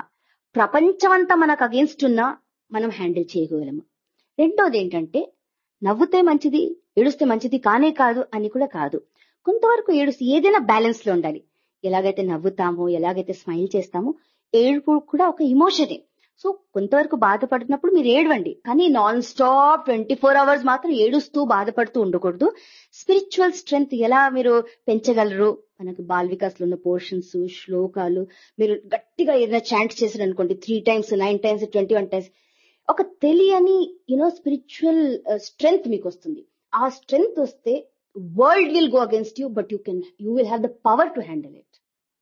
ప్రపంచమంతా మనకు అగేన్స్ట్ ఉన్నా మనం హ్యాండిల్ చేయగలము రెండోది ఏంటంటే నవ్వుతే మంచిది ఏడుస్తే మంచిది కానే కాదు అని కూడా కాదు కొంతవరకు ఏడుస్తే ఏదైనా బ్యాలెన్స్ లో ఉండాలి ఎలాగైతే నవ్వుతామో ఎలాగైతే స్మైల్ చేస్తామో ఏడుపు కూడా ఒక ఇమోషనే సో కొంతవరకు బాధపడుతున్నప్పుడు మీరు ఏడవండి కానీ non stop twenty four hours మాత్రం ఏడుస్తూ బాధపడుతూ ఉండకూడదు స్పిరిచువల్ స్ట్రెంగ్త్ ఎలా మీరు పెంచగలరు మనకు బాల్ వికాస్ లో ఉన్న పోర్షన్స్ శ్లోకాలు మీరు గట్టిగా ఏదైనా చాంట్ చేశారు అనుకోండి three times nine times twenty one times ఒక తెలియని యునో స్పిరిచువల్ స్ట్రెంగ్త్ మీకు వస్తుంది ఆ స్ట్రెంగ్త్ వస్తే world will go against you but you can you will have the power to handle it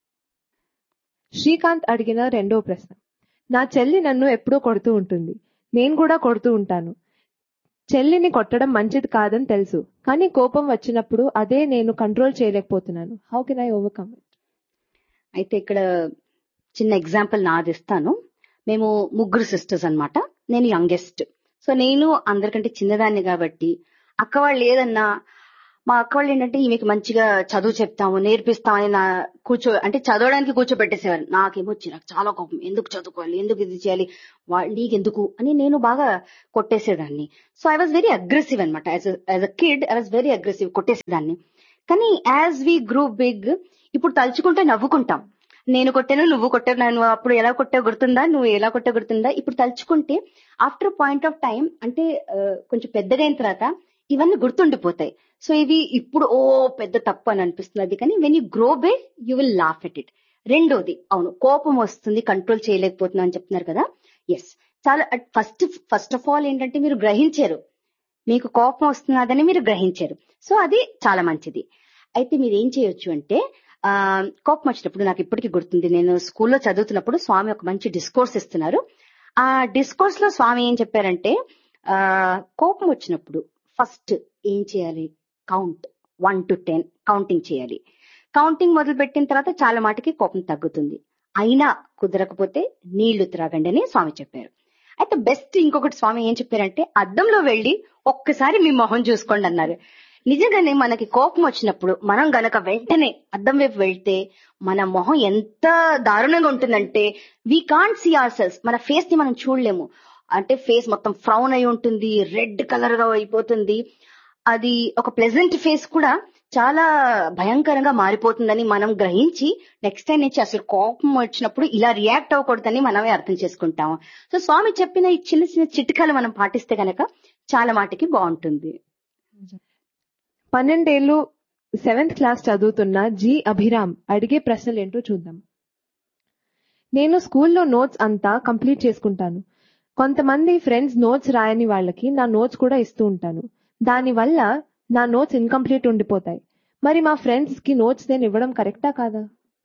Srikanth అడిగిన రెండో ప్రశ్న నా చెల్లి నన్ను ఎప్పుడూ కొడుతూ ఉంటుంది నేను కూడా కొడుతూ ఉంటాను చెల్లిని కొట్టడం మంచిది కాదని తెలుసు కానీ కోపం వచ్చినప్పుడు అదే నేను కంట్రోల్ చేయలేకపోతున్నాను how can I overcome it అయితే ఇక్కడ చిన్న ఎగ్జాంపుల్ నాది ఇస్తాను మేము ముగ్గురు సిస్టర్స్ అన్నమాట నేను యంగెస్ట్ సో నేను అందరికంటే చిన్నదాన్ని కాబట్టి అక్క వాళ్ళు ఏదన్నా మా అక్క వాళ్ళు ఏంటంటే ఈమెకి మంచిగా చదువు చెప్తాము నేర్పిస్తామని నా కూర్చో అంటే చదవడానికి కూర్చోబెట్టేసేవారు నాకేమో నాకు చాలా కోపం ఎందుకు చదువుకోవాలి ఎందుకు ఇది చేయాలి వా- నీకెందుకు అని నేను బాగా కొట్టేసేదాన్ని so I was very aggressive అనమాట as a kid I was very aggressive కొట్టేసేదాన్ని కానీ యాజ్ వి గ్రూ బిగ్ ఇప్పుడు తలుచుకుంటే నవ్వుకుంటాం నేను కొట్టాను నువ్వు కొట్టావు నన్ను అప్పుడు ఎలా కొట్టావు గుర్తుందా నువ్వు ఎలా కొట్టావు గుర్తుందా ఇప్పుడు తలుచుకుంటే ఆఫ్టర్ పాయింట్ ఆఫ్ టైం అంటే ఆ, కొంచెం పెద్దగా అయిన తర్వాత ఇవన్నీ గుర్తుండిపోతాయి సో ఇది ఇప్పుడు ఓ పెద్ద తప్పు అని అనిపిస్తుంది కానీ వెన్ యూ గ్రో బే you will laugh at it రెండోది అవును కోపం వస్తుంది కంట్రోల్ చేయలేకపోతున్నా అని చెప్తున్నారు కదా ఎస్ చాలా ఫస్ట్ ఫస్ట్ ఆఫ్ ఆల్ ఏంటంటే మీరు గ్రహించారు మీకు కోపం వస్తున్నదని మీరు గ్రహించారు సో అది చాలా మంచిది అయితే మీరు ఏం చేయొచ్చు అంటే ఆ కోపం వచ్చినప్పుడు నాకు ఇప్పటికీ గుర్తుంది నేను స్కూల్లో చదువుతున్నప్పుడు స్వామి ఒక మంచి డిస్కోర్స్ ఇస్తున్నారు ఆ డిస్కోర్స్ లో స్వామి ఏం చెప్పారంటే ఆ కోపం వచ్చినప్పుడు ఫస్ట్ ఏం చేయాలి count one to ten counting చేయాలి కౌంటింగ్ మొదలు పెట్టిన తర్వాత చాలా మాటకి కోపం తగ్గుతుంది అయినా కుదరకపోతే నీళ్లు త్రాగండి అని స్వామి చెప్పారు అయితే బెస్ట్ ఇంకొకటి స్వామి ఏం చెప్పారంటే అద్దంలో వెళ్లి ఒక్కసారి మీ మొహం చూసుకోండి అన్నారు నిజంగానే మనకి కోపం వచ్చినప్పుడు మనం గనక వెంటనే అద్దం వైపు వెళ్తే మన మొహం ఎంత దారుణంగా ఉంటుందంటే we can't see ourselves మన ఫేస్ ని మనం చూడలేము అంటే ఫేస్ మొత్తం ఫ్రౌన్ అయి ఉంటుంది రెడ్ కలర్ గా అయిపోతుంది అది ఒక ప్లెజెంట్ ఫేస్ కూడా చాలా భయంకరంగా మారిపోతుందని మనం గ్రహించి నెక్స్ట్ టైం నుంచి అసలు కోపం వచ్చినప్పుడు ఇలా రియాక్ట్ అవ్వకూడదని మనమే అర్థం చేసుకుంటాము సో స్వామి చెప్పిన ఈ చిన్న చిన్న చిట్కాలు మనం పాటిస్తే గనక చాలా మాటకి బాగుంటుంది పన్నెండేళ్లు సెవెంత్ క్లాస్ చదువుతున్న జి అభిరామ్ అడిగే ప్రశ్నలు ఏంటో చూద్దాం నేను స్కూల్లో నోట్స్ అంతా కంప్లీట్ చేసుకుంటాను కొంతమంది ఫ్రెండ్స్ నోట్స్ రాయని వాళ్ళకి నా నోట్స్ కూడా ఇస్తూ ఉంటాను దానివల్ల నా నోట్స్ ఇన్కంప్లీట్ ఉండిపోతాయి మరి మా ఫ్రెండ్స్ కి నోట్స్ నేను ఇవ్వడం కరెక్టా కాదా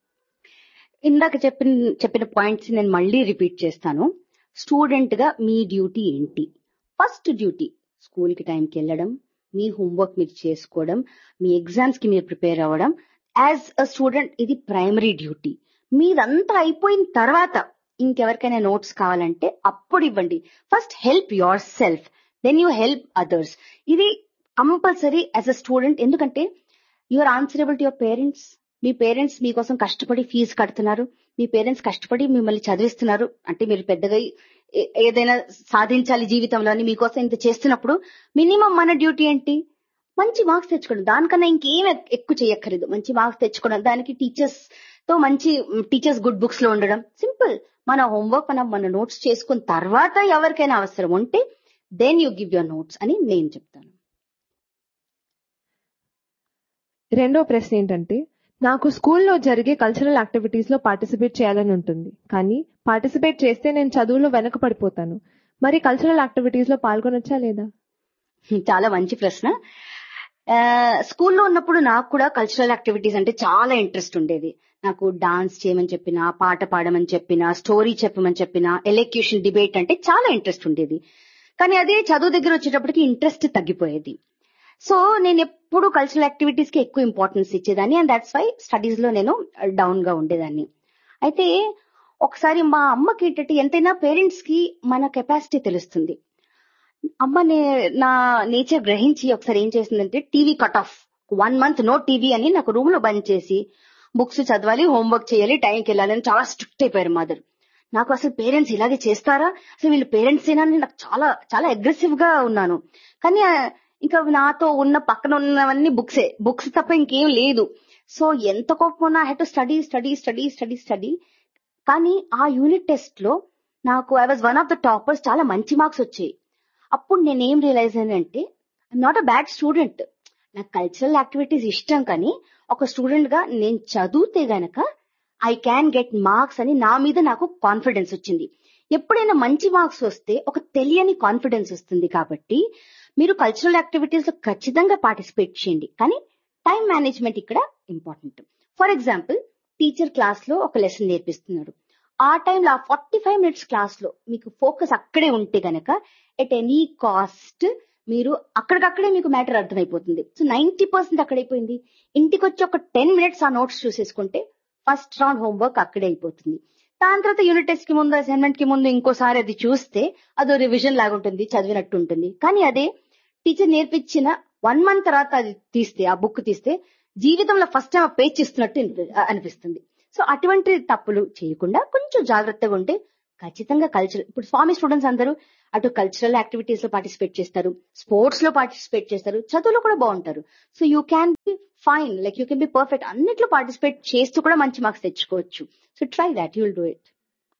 ఇందాక చెప్పిన చెప్పిన పాయింట్స్ నేను మళ్ళీ రిపీట్ చేస్తాను స్టూడెంట్ గా మీ డ్యూటీ ఏంటి ఫస్ట్ డ్యూటీ స్కూల్ కి టైంకి వెళ్ళడం మీ హోంవర్క్ మీరు చేసుకోవడం మీ ఎగ్జామ్స్ కి మీరు ప్రిపేర్ అవ్వడం యాజ్ అ స్టూడెంట్ ఇది ప్రైమరీ డ్యూటీ మీదంతా అయిపోయిన తర్వాత ఇంకెవరికైనా నోట్స్ కావాలంటే అప్పుడు ఇవ్వండి first help yourself then you help others ఇది కంపల్సరీ యాజ్ అ స్టూడెంట్ ఎందుకంటే you're answerable to your parents మీ పేరెంట్స్ మీకోసం కష్టపడి ఫీజు కడుతున్నారు మీ పేరెంట్స్ కష్టపడి మిమ్మల్ని చదివిస్తున్నారు అంటే మీరు పెద్దగా ఏ- ఏదైనా సాధించాలి జీవితంలో అని మీకోసం ఇంత చేస్తున్నప్పుడు మినిమం మన డ్యూటీ ఏంటి మంచి మార్క్స్ తెచ్చుకోవడం దానికన్నా ఇంకేం ఎక్- ఎక్కువ చేయక్కర్లేదు మంచి మార్క్స్ తెచ్చుకోవడం దానికి టీచర్స్ తో మంచి టీచర్స్ గుడ్ బుక్స్ లో ఉండడం సింపుల్ మన హోంవర్క్ మనం మన నోట్స్ చేసుకున్న తర్వాత ఎవరికైనా అవసరం ఉంటే then you give your notes అని నేను చెప్తాను రెండో ప్రశ్న ఏంటంటే నాకు స్కూల్లో జరిగే కల్చరల్ యాక్టివిటీస్ లో పార్టిసిపేట్ చేయాలని ఉంటుంది కానీ పార్టిసిపేట్ చేస్తే నేను చదువులో వెనక పడిపోతాను మరి కల్చరల్ యాక్టివిటీస్ లో పాల్గొనొచ్చా లేదా చాలా మంచి ప్రశ్న ఆ, స్కూల్లో ఉన్నప్పుడు నాకు కూడా కల్చరల్ యాక్టివిటీస్ అంటే చాలా ఇంట్రెస్ట్ ఉండేది నాకు డాన్స్ చేయమని చెప్పిన పాట పాడమని చెప్పిన స్టోరీ చెప్పమని చెప్పిన ఎలక్యూషన్ డిబేట్ అంటే చాలా ఇంట్రెస్ట్ ఉండేది కానీ అదే చదువు దగ్గర వచ్చేటప్పటికి ఇంట్రెస్ట్ తగ్గిపోయేది సో నేను ఎప్పుడు కల్చరల్ యాక్టివిటీస్ కి ఎక్కువ ఇంపార్టెన్స్ ఇచ్చేదాన్ని అండ్ దాట్స్ వై స్టడీస్ లో నేను డౌన్ గా ఉండేదాన్ని అయితే ఒకసారి మా అమ్మకి ఏంటంటే ఎంతైనా పేరెంట్స్ కి మన కెపాసిటీ తెలుస్తుంది అమ్మ నే- నా నేచర్ గ్రహించి ఒకసారి ఏం చేసిందంటే TV cut off one month no TV అని నాకు రూమ్ లో బంద్ చేసి బుక్స్ చదవాలి హోంవర్క్ చేయాలి టైంకి వెళ్ళాలి అని చాలా స్ట్రిక్ట్ అయిపోయారు మదర్ నాకు అసలు పేరెంట్స్ ఇలాగే చేస్తారా అసలు వీళ్ళు పేరెంట్స్ ఏనా అని నాకు చాలా చాలా అగ్రెసివ్ గా ఉన్నాను కానీ ఆ, ఇంకా నాతో ఉన్న పక్కన ఉన్నవన్నీ బుక్సే బుక్స్ తప్ప ఇంకేం లేదు సో ఎంత కోపం ఉన్నా had to study study study study study కానీ ఆ యూనిట్ టెస్ట్ లో నాకు I was one of the toppers చాలా మంచి మార్క్స్ వచ్చాయి అప్పుడు నేను ఏం రియలైజ్ అంటే నాట్ అ బ్యాడ్ స్టూడెంట్ నాకు కల్చరల్ యాక్టివిటీస్ ఇష్టం కానీ ఒక స్టూడెంట్ గా నేను చదివితే గనక ఐ క్యాన్ గెట్ మార్క్స్ అని నా మీద నాకు కాన్ఫిడెన్స్ వచ్చింది ఎప్పుడైనా మంచి మార్క్స్ వస్తే ఒక తెలియని కాన్ఫిడెన్స్ వస్తుంది కాబట్టి మీరు కల్చరల్ యాక్టివిటీస్ లో ఖచ్చితంగా పార్టిసిపేట్ చేయండి కానీ టైం మేనేజ్మెంట్ ఇక్కడ important for example teacher class లో ఒక లెసన్ నేర్పిస్తున్నాడు ఆ టైంలో ఆ ఫార్టీ ఫైవ్ మినిట్స్ క్లాస్ లో మీకు ఫోకస్ అక్కడే ఉంటే గనక ఎట్ ఎనీ కాస్ట్ మీరు అక్కడికక్కడే మీకు మ్యాటర్ అర్థమైపోతుంది సో నైన్టీ పర్సెంట్ అక్కడైపోయింది ఇంటికి వచ్చి ఒక టెన్ మినిట్స్ ఆ నోట్స్ చూసేసుకుంటే ఫస్ట్ రౌండ్ హోంవర్క్ అక్కడే అయిపోతుంది దాని తర్వాత యూనిట్ టెస్ట్ కి ముందు అసైన్మెంట్ కి ముందు ఇంకోసారి అది చూస్తే అదో రివిజన్ లాగా ఉంటుంది చదివినట్టు ఉంటుంది కానీ అదే టీచర్ నేర్పించిన వన్ మంత్ తర్వాత అది తీస్తే ఆ బుక్ తీస్తే జీవితంలో ఫస్ట్ టైం ఆ పేజ్ ఇస్తున్నట్టు అనిపి- అనిపిస్తుంది సో అటువంటి తప్పులు చేయకుండా కొంచెం జాగ్రత్తగా ఉంటే ఖచ్చితంగా కల్చరల్ ఇప్పుడు స్వామి స్టూడెంట్స్ అందరూ అటు కల్చరల్ యాక్టివిటీస్ లో పార్టిసిపేట్ చేస్తారు స్పోర్ట్స్ లో పార్టిసిపేట్ చేస్తారు చదువులో కూడా బాగుంటారు so you can be fine like you can be perfect అన్నిట్లో పార్టిసిపేట్ చేస్తూ కూడా మంచి మార్క్స్ తెచ్చుకోవచ్చు so try that you will do it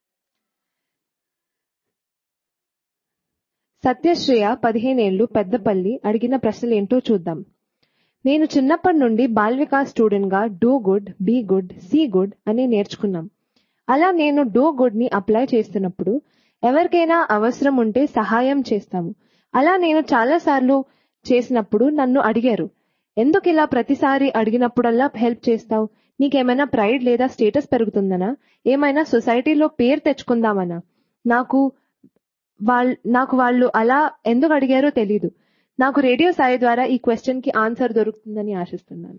Sathyashreya పదిహేనేళ్లు పెద్దపల్లి అడిగిన ప్రశ్నలు ఏంటో చూద్దాం నేను చిన్నప్పటి నుండి బాల్ వికాస్ స్టూడెంట్ గా do good be good see good అని నేర్చుకున్నాం అలా నేను డూ గుడ్ ని అప్లై చేస్తున్నప్పుడు ఎవరికైనా అవసరం ఉంటే సహాయం చేస్తాము అలా నేను చాలా సార్లు చేసినప్పుడు నన్ను అడిగారు ఎందుకు ఇలా ప్రతిసారి అడిగినప్పుడల్లా హెల్ప్ చేస్తావు నీకేమైనా ప్రైడ్ లేదా స్టేటస్ పెరుగుతుందనా ఏమైనా సొసైటీలో పేరు తెచ్చుకుందామనా నాకు వాళ్ళ నాకు వాళ్ళు అలా ఎందుకు అడిగారో తెలీదు నాకు రేడియో సాయి ద్వారా ఈ క్వశ్చన్ కి ఆన్సర్ దొరుకుతుందని ఆశిస్తున్నాను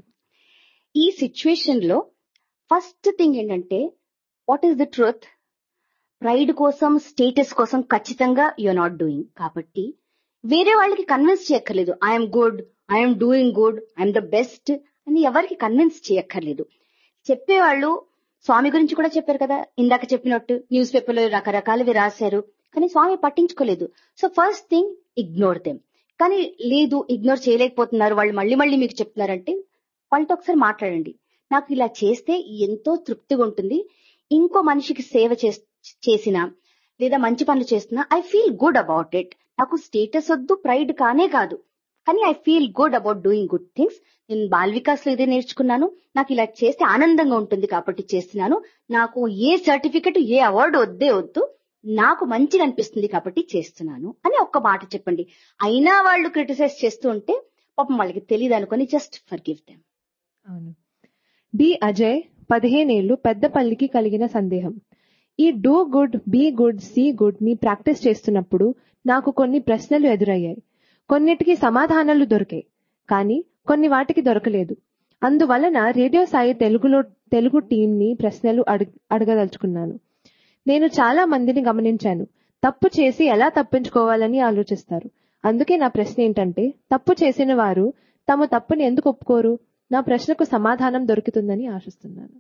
ఈ సిచ్యువేషన్ లో ఫస్ట్ థింగ్ ఏంటంటే what is the truth pride కోసం స్టేటస్ కోసం ఖచ్చితంగా యూఆర్ నాట్ డూయింగ్ కాబట్టి వేరే వాళ్ళకి కన్విన్స్ చేయక్కర్లేదు I'm good I'm doing good I'm the best అని ఎవరికి కన్విన్స్ చేయక్కర్లేదు చెప్పేవాళ్ళు స్వామి గురించి కూడా చెప్పారు కదా ఇందాక చెప్పినట్టు న్యూస్ పేపర్ లో రకరకాలవి రాశారు కానీ స్వామి పట్టించుకోలేదు so first thing ignore them కానీ లేదు ఇగ్నోర్ చేయలేకపోతున్నారు వాళ్ళు మళ్ళీ మళ్ళీ మీకు చెప్తున్నారంటే వాళ్ళతో ఒకసారి మాట్లాడండి నాకు ఇలా చేస్తే ఎంతో తృప్తిగా ఉంటుంది ఇంకో మనిషికి సేవ చేస్- చేసినా లేదా మంచి పనులు చేస్తున్నా I feel good about it నాకు స్టేటస్ వద్దు ప్రైడ్ కానే కాదు కానీ I feel good about doing good things నేను బాల్ వికాస్ లో ఇదే నేర్చుకున్నాను నాకు ఇలా చేస్తే ఆనందంగా ఉంటుంది కాబట్టి చేస్తున్నాను నాకు ఏ సర్టిఫికెట్ ఏ అవార్డు వద్దే వద్దు నాకు మంచిగా అనిపిస్తుంది కాబట్టి చేస్తున్నాను అని ఒక్క మాట చెప్పండి అయినా వాళ్ళు క్రిటిసైజ్ చేస్తూ ఉంటే పాపం వాళ్ళకి తెలియదు అనుకొని జస్ట్ ఫర్ గివ్ దెమ్ అవును బి అజయ్ పదిహేనేళ్లు పెద్దపల్లికి కలిగిన సందేహం ఈ do good be good see good ని ప్రాక్టీస్ చేస్తున్నప్పుడు నాకు కొన్ని ప్రశ్నలు ఎదురయ్యాయి కొన్నిటికి సమాధానాలు దొరికాయి కానీ కొన్ని వాటికి దొరకలేదు అందువలన రేడియో సాయి తెలుగులో తెలుగు టీం ని ప్రశ్నలు అడగ- అడగదలుచుకున్నాను నేను చాలా మందిని గమనించాను తప్పు చేసి ఎలా తప్పించుకోవాలని ఆలోచిస్తారు అందుకే నా ప్రశ్న ఏంటంటే తప్పు చేసిన వారు తమ తప్పుని ఎందుకు ఒప్పుకోరు నా ప్రశ్నకు సమాధానం దొరుకుతుందని ఆశిస్తున్నాను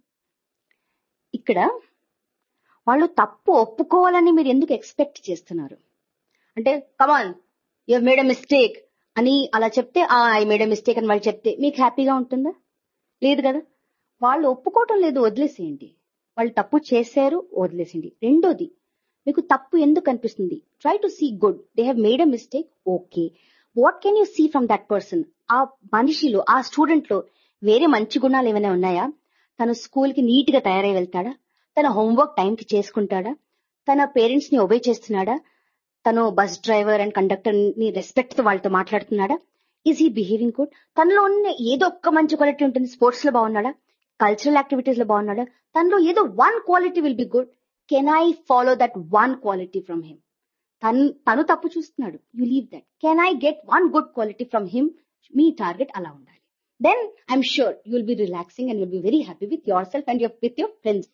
ఇక్కడ వాళ్ళు తప్పు ఒప్పుకోవాలని మీరు ఎందుకు ఎక్స్పెక్ట్ చేస్తున్నారు అంటే come on you made a mistake అని అలా చెప్తే ఆ ఐ మేడ్ ఎ మిస్టేక్ అని వాళ్ళు చెప్తే మీకు హ్యాపీగా ఉంటుందా లేదు కదా వాళ్ళు ఒప్పుకోవటం లేదు వదిలేసేయండి వాళ్ళు తప్పు చేశారు వదిలేసేయండి రెండోది మీకు తప్పు ఎందుకు అనిపిస్తుంది try to see good they have made a mistake okay what can you see from that person ఆ మనిషిలో ఆ స్టూడెంట్ లో వేరే మంచి గుణాలు ఏమైనా ఉన్నాయా తను స్కూల్ కి నీట్ గా తయారై వెళ్తాడా తన హోంవర్క్ టైం కి చేసుకుంటాడా తన పేరెంట్స్ ని ఒబే చేస్తున్నాడా తను బస్ డ్రైవర్ అండ్ కండక్టర్ ని రెస్పెక్ట్ తో వాళ్ళతో మాట్లాడుతున్నాడా ఈజ్ హీ బిహేవింగ్ గుడ్ తనలో ఉన్న ఏదో ఒక్క మంచి క్వాలిటీ ఉంటుంది స్పోర్ట్స్ లో బాగున్నాడా కల్చరల్ యాక్టివిటీస్ లో బాగున్నాడా తనలో ఏదో one quality will be good can I follow that one quality from him తను తను తప్పు చూస్తున్నాడు you leave that can I get one good quality from him మీ టార్గెట్ అలా ఉండాలి then I'm sure you will be relaxing and will be very happy with yourself and your with your friends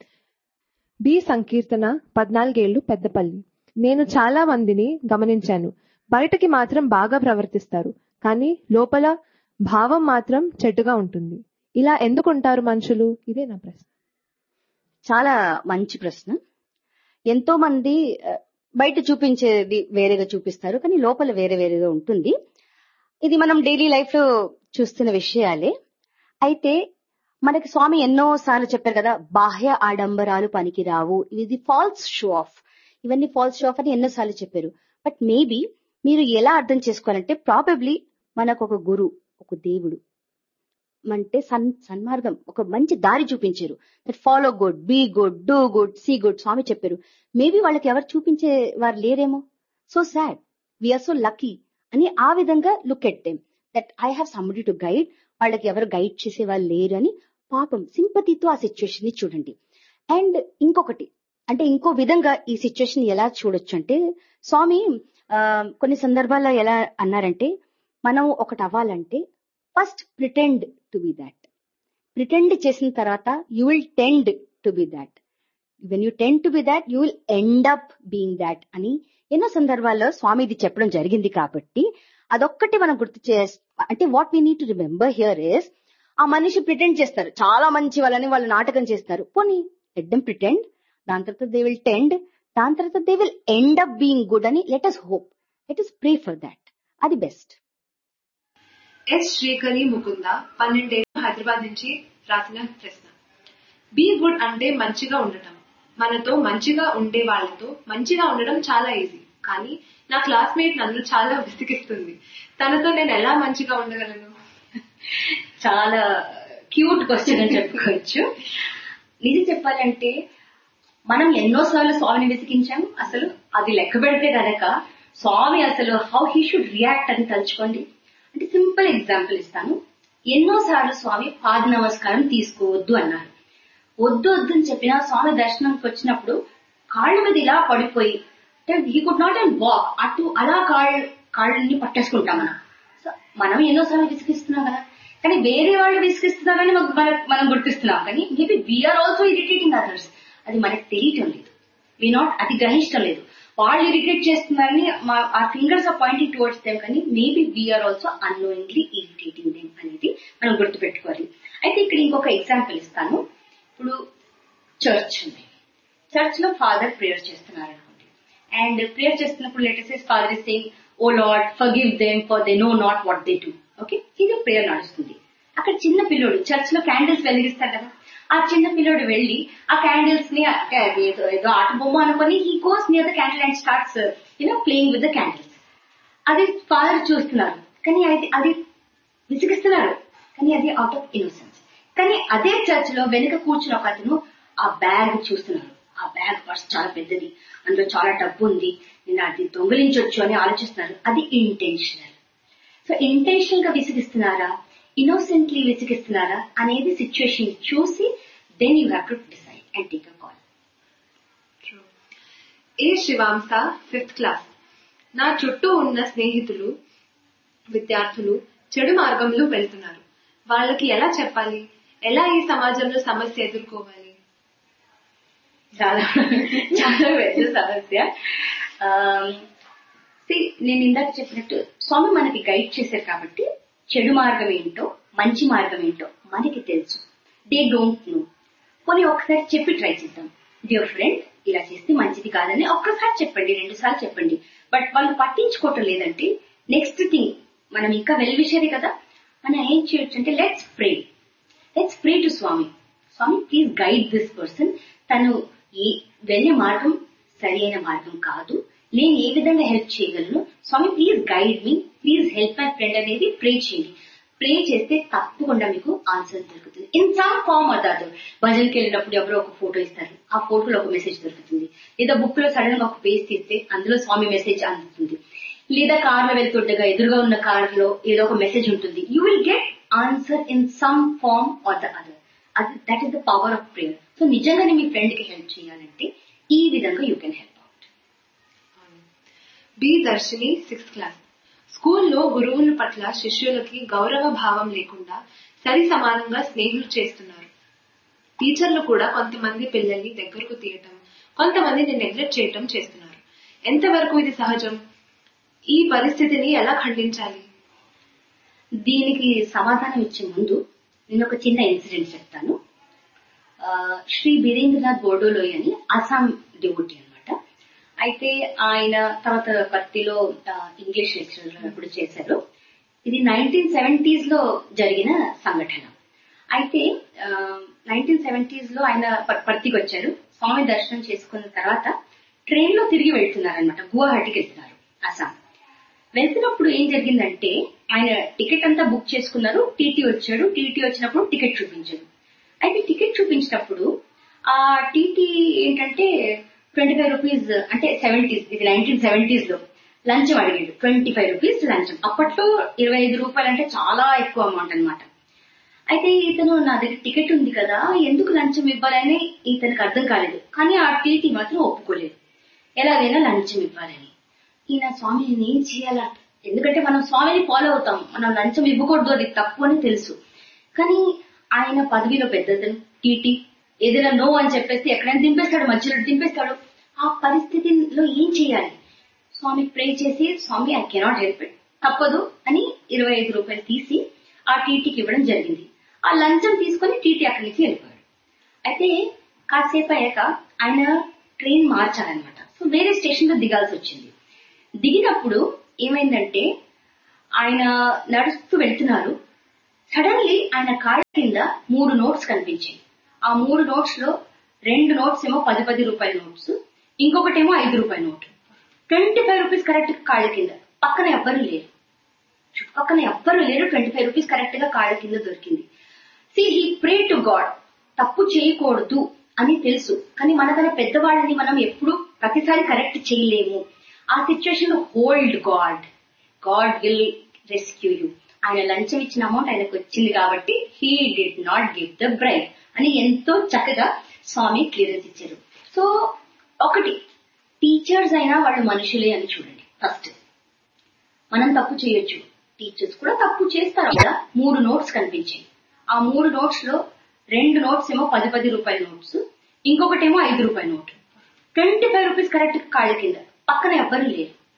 B Sankeerthana పద్నాలుగేళ్లు పెద్దపల్లి నేను చాలా మందిని గమనించాను బయటకి మాత్రం బాగా ప్రవర్తిస్తారు కానీ లోపల భావం మాత్రం చెడ్డుగా ఉంటుంది ఇలా ఎందుకుంటారు మనుషులు ఇదే నా ప్రశ్న చాలా మంచి ప్రశ్న ఎంతో మంది ఆ, బయట చూపించేది వేరేగా చూపిస్తారు కానీ లోపల వేరే వేరేగా ఉంటుంది ఇది మనం డైలీ లైఫ్ లో చూస్తున్న విషయాలే అయితే మనకి స్వామి ఎన్నో సార్లు చెప్పారు కదా బాహ్య ఆడంబరాలు పనికిరావు ఇది ఫాల్స్ షో ఆఫ్ ఇవన్నీ ఫాల్స్ షో ఆఫ్ అని ఎన్నో సార్లు చెప్పారు బట్ మేబీ మీరు ఎలా అర్థం చేసుకోవాలంటే ప్రాబబ్లీ మనకు ఒక గురు ఒక దేవుడు అంటే సన్ సన్మార్గం ఒక మంచి దారి చూపించారు that follow good be good do good see good Swami చెప్పారు మేబీ వాళ్ళకి ఎవరు చూపించే వారు లేరేమో so sad we are so lucky అని ఆ విధంగా look at them that I have somebody to guide వాళ్ళకి ఎవరు గైడ్ చేసే వాళ్ళు లేరు అని పాపం సింపతితో ఆ సిచ్యువేషన్ ని చూడండి అండ్ ఇంకొకటి అంటే ఇంకో విధంగా ఈ సిచ్యువేషన్ ఎలా చూడొచ్చు అంటే స్వామి ఆ, కొన్ని సందర్భాల్లో ఎలా అన్నారంటే మనం ఒకటి అవ్వాలంటే first pretend to be that pretend చేసిన తర్వాత you will tend to be that when you tend to be that you will end up being that అని ఎన్నో సందర్భాల్లో స్వామి ఇది చెప్పడం జరిగింది కాబట్టి అదొక్కటి మనం గుర్తు చే అంటే what we need to remember here is ఆ మనిషి ప్రిటెండ్ చేస్తారు చాలా మంచి వాళ్ళని వాళ్ళు నాటకం చేస్తారు పోనీ లెట్ దెమ్ ప్రిటెండ్ దాని తర్వాత దే విల్ టెండ్ దాని తర్వాత they will end up being good అని let us hope let us pray for that అది బెస్ట్ ఎస్ శ్రీకరి ముకుంద పన్నెండేళ్ళు హైదరాబాద్ నుంచి రాసిన ప్రశ్న బీ గుడ్ అంటే మంచిగా ఉండటం మనతో మంచిగా ఉండే వాళ్ళతో మంచిగా ఉండడం చాలా ఈజీ కానీ నా క్లాస్మేట్ నన్ను చాలా విసిగిస్తుంది తనతో నేను ఎలా మంచిగా ఉండగలను చాలా క్యూట్ క్వశ్చన్ అని చెప్పుకోవచ్చు నిజం చెప్పాలంటే మనం ఎన్నోసార్లు స్వామిని వెతికించాం అసలు అది లెక్క పెడితే గనక స్వామి అసలు హౌ హీ షుడ్ రియాక్ట్ అని తలుచుకోండి అంటే సింపుల్ ఎగ్జాంపుల్ ఇస్తాను ఎన్నోసార్లు స్వామి పాద నమస్కారం తీసుకోవద్దు అన్నారు వద్దు వద్దు అని చెప్పినా స్వామి దర్శనంకి వచ్చినప్పుడు కాళ్ళ మీద ఇలా పడిపోయి he could not and walk అటు అలా కాళ్ళు కాళ్ళని పట్టేసుకుంటాం మనం సో మనం ఎన్నోసార్లు విసిగిస్తున్నాం కదా కానీ వేరే వాళ్ళు విసిగిస్తున్నా కానీ మాకు మన- మనం గుర్తిస్తున్నాం కానీ maybe we are also irritating others అది మనకు తెలియటం లేదు వి నాట్ అది గ్రహించడం లేదు వాళ్ళు ఇరిటేట్ చేస్తున్నారని మా ఆ fingers are pointing towards them కానీ maybe we are also annoyingly irritating them అనేది మనం గుర్తుపెట్టుకోవాలి అయితే ఇక్కడ ఇంకొక ఎగ్జాంపుల్ ఇస్తాను ఇప్పుడు చర్చ్ ఉంది చర్చ్ లో ఫాదర్ ప్రేయర్ చేస్తున్నారు అనుకోండి అండ్ ప్రేయర్ చేస్తున్నప్పుడు latest father is saying O Lord forgive them for they know not what they do okay ఇది ప్రేయర్ నడుస్తుంది అక్కడ చిన్న పిల్లోడు చర్చ్ లో క్యాండిల్స్ వెలిగిస్తారు కదా ఆ చిన్న పిల్లోడు వెళ్ళి ఆ క్యాండిల్స్ ని అంటే అది ఏదో ఏదో ఆట బొమ్మ అనుకొని he goes near the candle and starts you know playing with the candles అది ఫాదర్ చూస్తున్నారు కానీ అది అది విసిగిస్తున్నారు కానీ అది అవుట్ ఆఫ్ ఇన్నోసెన్స్ కానీ అదే చర్చ్ లో వెనుక కూర్చున్న ఒక అతను ఆ బ్యాగ్ చూస్తున్నారు ఆ బ్యాగ్ పర్స్ చాలా పెద్దది అందులో చాలా డబ్బు ఉంది నేను అది దొంగిలించొచ్చు అని ఆలోచిస్తున్నారు అది ఇంటెన్షనల్ సో ఇంటెన్షనల్ గా విసిగిస్తున్నారా ఇన్నోసెంట్లీ విసిగిస్తున్నారా అనేది సిచ్యువేషన్ చూసి then you have to decide and take a call A Shivamsa fifth class నా చుట్టూ ఉన్న స్నేహితులు విద్యార్థులు చెడు మార్గంలో వెళ్తున్నారు వాళ్ళకి ఎలా చెప్పాలి ఎలా ఈ సమాజంలో సమస్య ఎదుర్కోవాలి చాలా చాలా పెద్ద సమస్య ఆమ్, see, నేను ఇందాక చెప్పినట్టు స్వామి మనకి గైడ్ చేశారు కాబట్టి చెడు మార్గం ఏంటో మంచి మార్గం ఏంటో మనకి తెలుసు దే డోంట్ నో పోనీ ఒకసారి చెప్పి ట్రై చేద్దాం డియర్ ఫ్రెండ్ ఇలా చేస్తే మంచిది కాదని ఒక్కసారి చెప్పండి రెండు సార్లు చెప్పండి బట్ వాళ్ళు పట్టించుకోవటం లేదంటే నెక్స్ట్ థింగ్ మనం ఇంకా వెల్ విషయదే కదా మనం ఏం చేయొచ్చు అంటే let's pray let's pray to Swami Swami please guide this person తను ఈ వెళ్ళే మార్గం సరి అయిన మార్గం కాదు నేను ఏ విధంగా హెల్ప్ చేయగలను Swami please guide me please help my friend అనేది ప్రే చేయండి ప్రే చేస్తే తప్పకుండా మీకు ఆన్సర్ దొరుకుతుంది ఇన్ సమ్ ఫార్మ్ అదాదు భజన్కి వెళ్ళినప్పుడు ఎవరో ఒక ఫోటో ఇస్తారు ఆ ఫోటోలో ఒక మెసేజ్ దొరుకుతుంది లేదా బుక్ లో సడన్ గా ఒక పేజ్ తీస్తే అందులో స్వామి మెసేజ్ అందుతుంది లేదా కార్ లో వెళ్తుండగా ఎదురుగా ఉన్న కార్ లో ఏదో ఒక మెసేజ్ ఉంటుంది you will get answer in some form or the other అది that is the power of prayer so నిజంగానే మీ ఫ్రెండ్ కి హెల్ప్ చేయాలంటే ఈ విధంగా you can help out B Darshini sixth class స్కూల్లో గురువుల పట్ల శిష్యులకి గౌరవ భావం లేకుండా సరి సమానంగా స్నేహులు చేస్తున్నారు టీచర్లు కూడా కొంతమంది పిల్లల్ని దగ్గరకు తీయటం కొంతమందిని నెగ్లెక్ట్ చేయటం చేస్తున్నారు ఎంతవరకు ఇది సహజం ఈ పరిస్థితిని ఎలా ఖండించాలి దీనికి సమాధానం ఇచ్చే ముందు నేను ఒక చిన్న ఇన్సిడెంట్ చెప్తాను ఆ, శ్రీ బీరేంద్రనాథ్ బోర్డోలోయ్ అని అస్సాం డివోటీ అన్నమాట అయితే ఆయన తర్వాత పత్తిలో ఇంగ్లీష్ లెక్చరర్ కూడా చేశారు ఇది నైన్టీన్ సెవెంటీస్ లో జరిగిన సంఘటన అయితే నైన్టీన్ సెవెంటీస్ లో ఆయన ప- పర్తికి వచ్చారు స్వామి దర్శనం చేసుకున్న తర్వాత ట్రైన్ లో తిరిగి వెళ్తున్నారనమాట గువాహటికి వెళ్తున్నారు అస్సాం వెళ్తున్నప్పుడు ఏం జరిగిందంటే ఆయన టికెట్ అంతా బుక్ చేసుకున్నారు టీటీ వచ్చాడు టీటీ వచ్చినప్పుడు టికెట్ చూపించాడు అయితే టికెట్ చూపించినప్పుడు ఆ టీటీ ఏంటంటే ట్వంటీ ఫైవ్ రూపీస్ అంటే సెవెంటీస్ ఇది నైన్టీన్ సెవెంటీస్ లో లంచం అడిగాడు ట్వంటీ ఫైవ్ రూపీస్ లంచం అప్పట్లో ఇరవై ఐదు రూపాయలు అంటే చాలా ఎక్కువ అమౌంట్ అన్నమాట అయితే ఇతను నా దగ్గర టికెట్ ఉంది కదా ఎందుకు లంచం ఇవ్వాలని ఇతనికి అర్థం కాలేదు కానీ ఆ టీటీ మాత్రం ఒప్పుకోలేదు ఎలాగైనా లంచం ఇవ్వాలని ఈయన స్వామి నేను ఏం చేయాలా ఎందుకంటే మనం స్వామిని ఫాలో అవుతాం మనం లంచం ఇవ్వకూడదు అది తప్పు అని తెలుసు కానీ ఆయన పదవిలో పెద్దతను టీటీ ఏదైనా నో అని చెప్పేస్తే ఎక్కడైనా దింపేస్తాడు మధ్యలో దింపేస్తాడు ఆ పరిస్థితిలో ఏం చేయాలి స్వామి ప్రే చేసి స్వామి ఐ కెనాట్ హెల్ప్ ఇట్ తప్పదు అని ఇరవై ఐదు రూపాయలు తీసి ఆ టీటీకి ఇవ్వడం జరిగింది ఆ లంచం తీసుకొని టీటీ అక్కడి నుంచి వెళ్ళిపోయాడు అయితే కాసేపు అయ్యాక ఆయన ట్రైన్ మార్చాలన్నమాట సో వేరే స్టేషన్ లో దిగాల్సి వచ్చింది దిగినప్పుడు ఏమైందంటే ఆయన నడుస్తూ వెళ్తున్నారు సడన్లీ ఆయన కాళ్ళ కింద మూడు నోట్స్ కనిపించాయి ఆ మూడు నోట్స్ లో రెండు నోట్స్ ఏమో పది పది రూపాయల నోట్స్ ఇంకొకటేమో ఐదు రూపాయల note twenty five rupees correct కాళ్ళ కింద పక్కన ఎవ్వరు లేరు చుట్టుపక్కన ఎవ్వరు లేరు ట్వంటీ ఫైవ్ రూపీస్ కరెక్ట్ గా కాళ్ళ కింద దొరికింది see he pray to God తప్పు చేయకూడదు అని తెలుసు కానీ మనకన్నా పెద్దవాళ్ళని మనం ఎప్పుడు ప్రతిసారి కరెక్ట్ చేయలేము ఆ సిచ్యువేషన్ లో hold God God will rescue you ఆయన లంచం ఇచ్చిన అమౌంట్ ఆయనకు వచ్చింది కాబట్టి he did not give the bribe అని ఎంతో చక్కగా స్వామి క్లియరెన్స్ ఇచ్చారు సో ఒకటి టీచర్స్ అయినా వాళ్ళు మనుషులే అని చూడండి ఫస్ట్ మనం తప్పు చేయొచ్చు టీచర్స్ కూడా తప్పు చేస్తారు కదా మూడు నోట్స్ కనిపించాయి ఆ మూడు నోట్స్ లో రెండు నోట్స్ ఏమో పది పది రూపాయల నోట్స్ ఇంకొకటేమో ఐదు రూపాయల note twenty five rupees correct కాళ్ళ కింద పక్కన ఎవ్వరు లేరు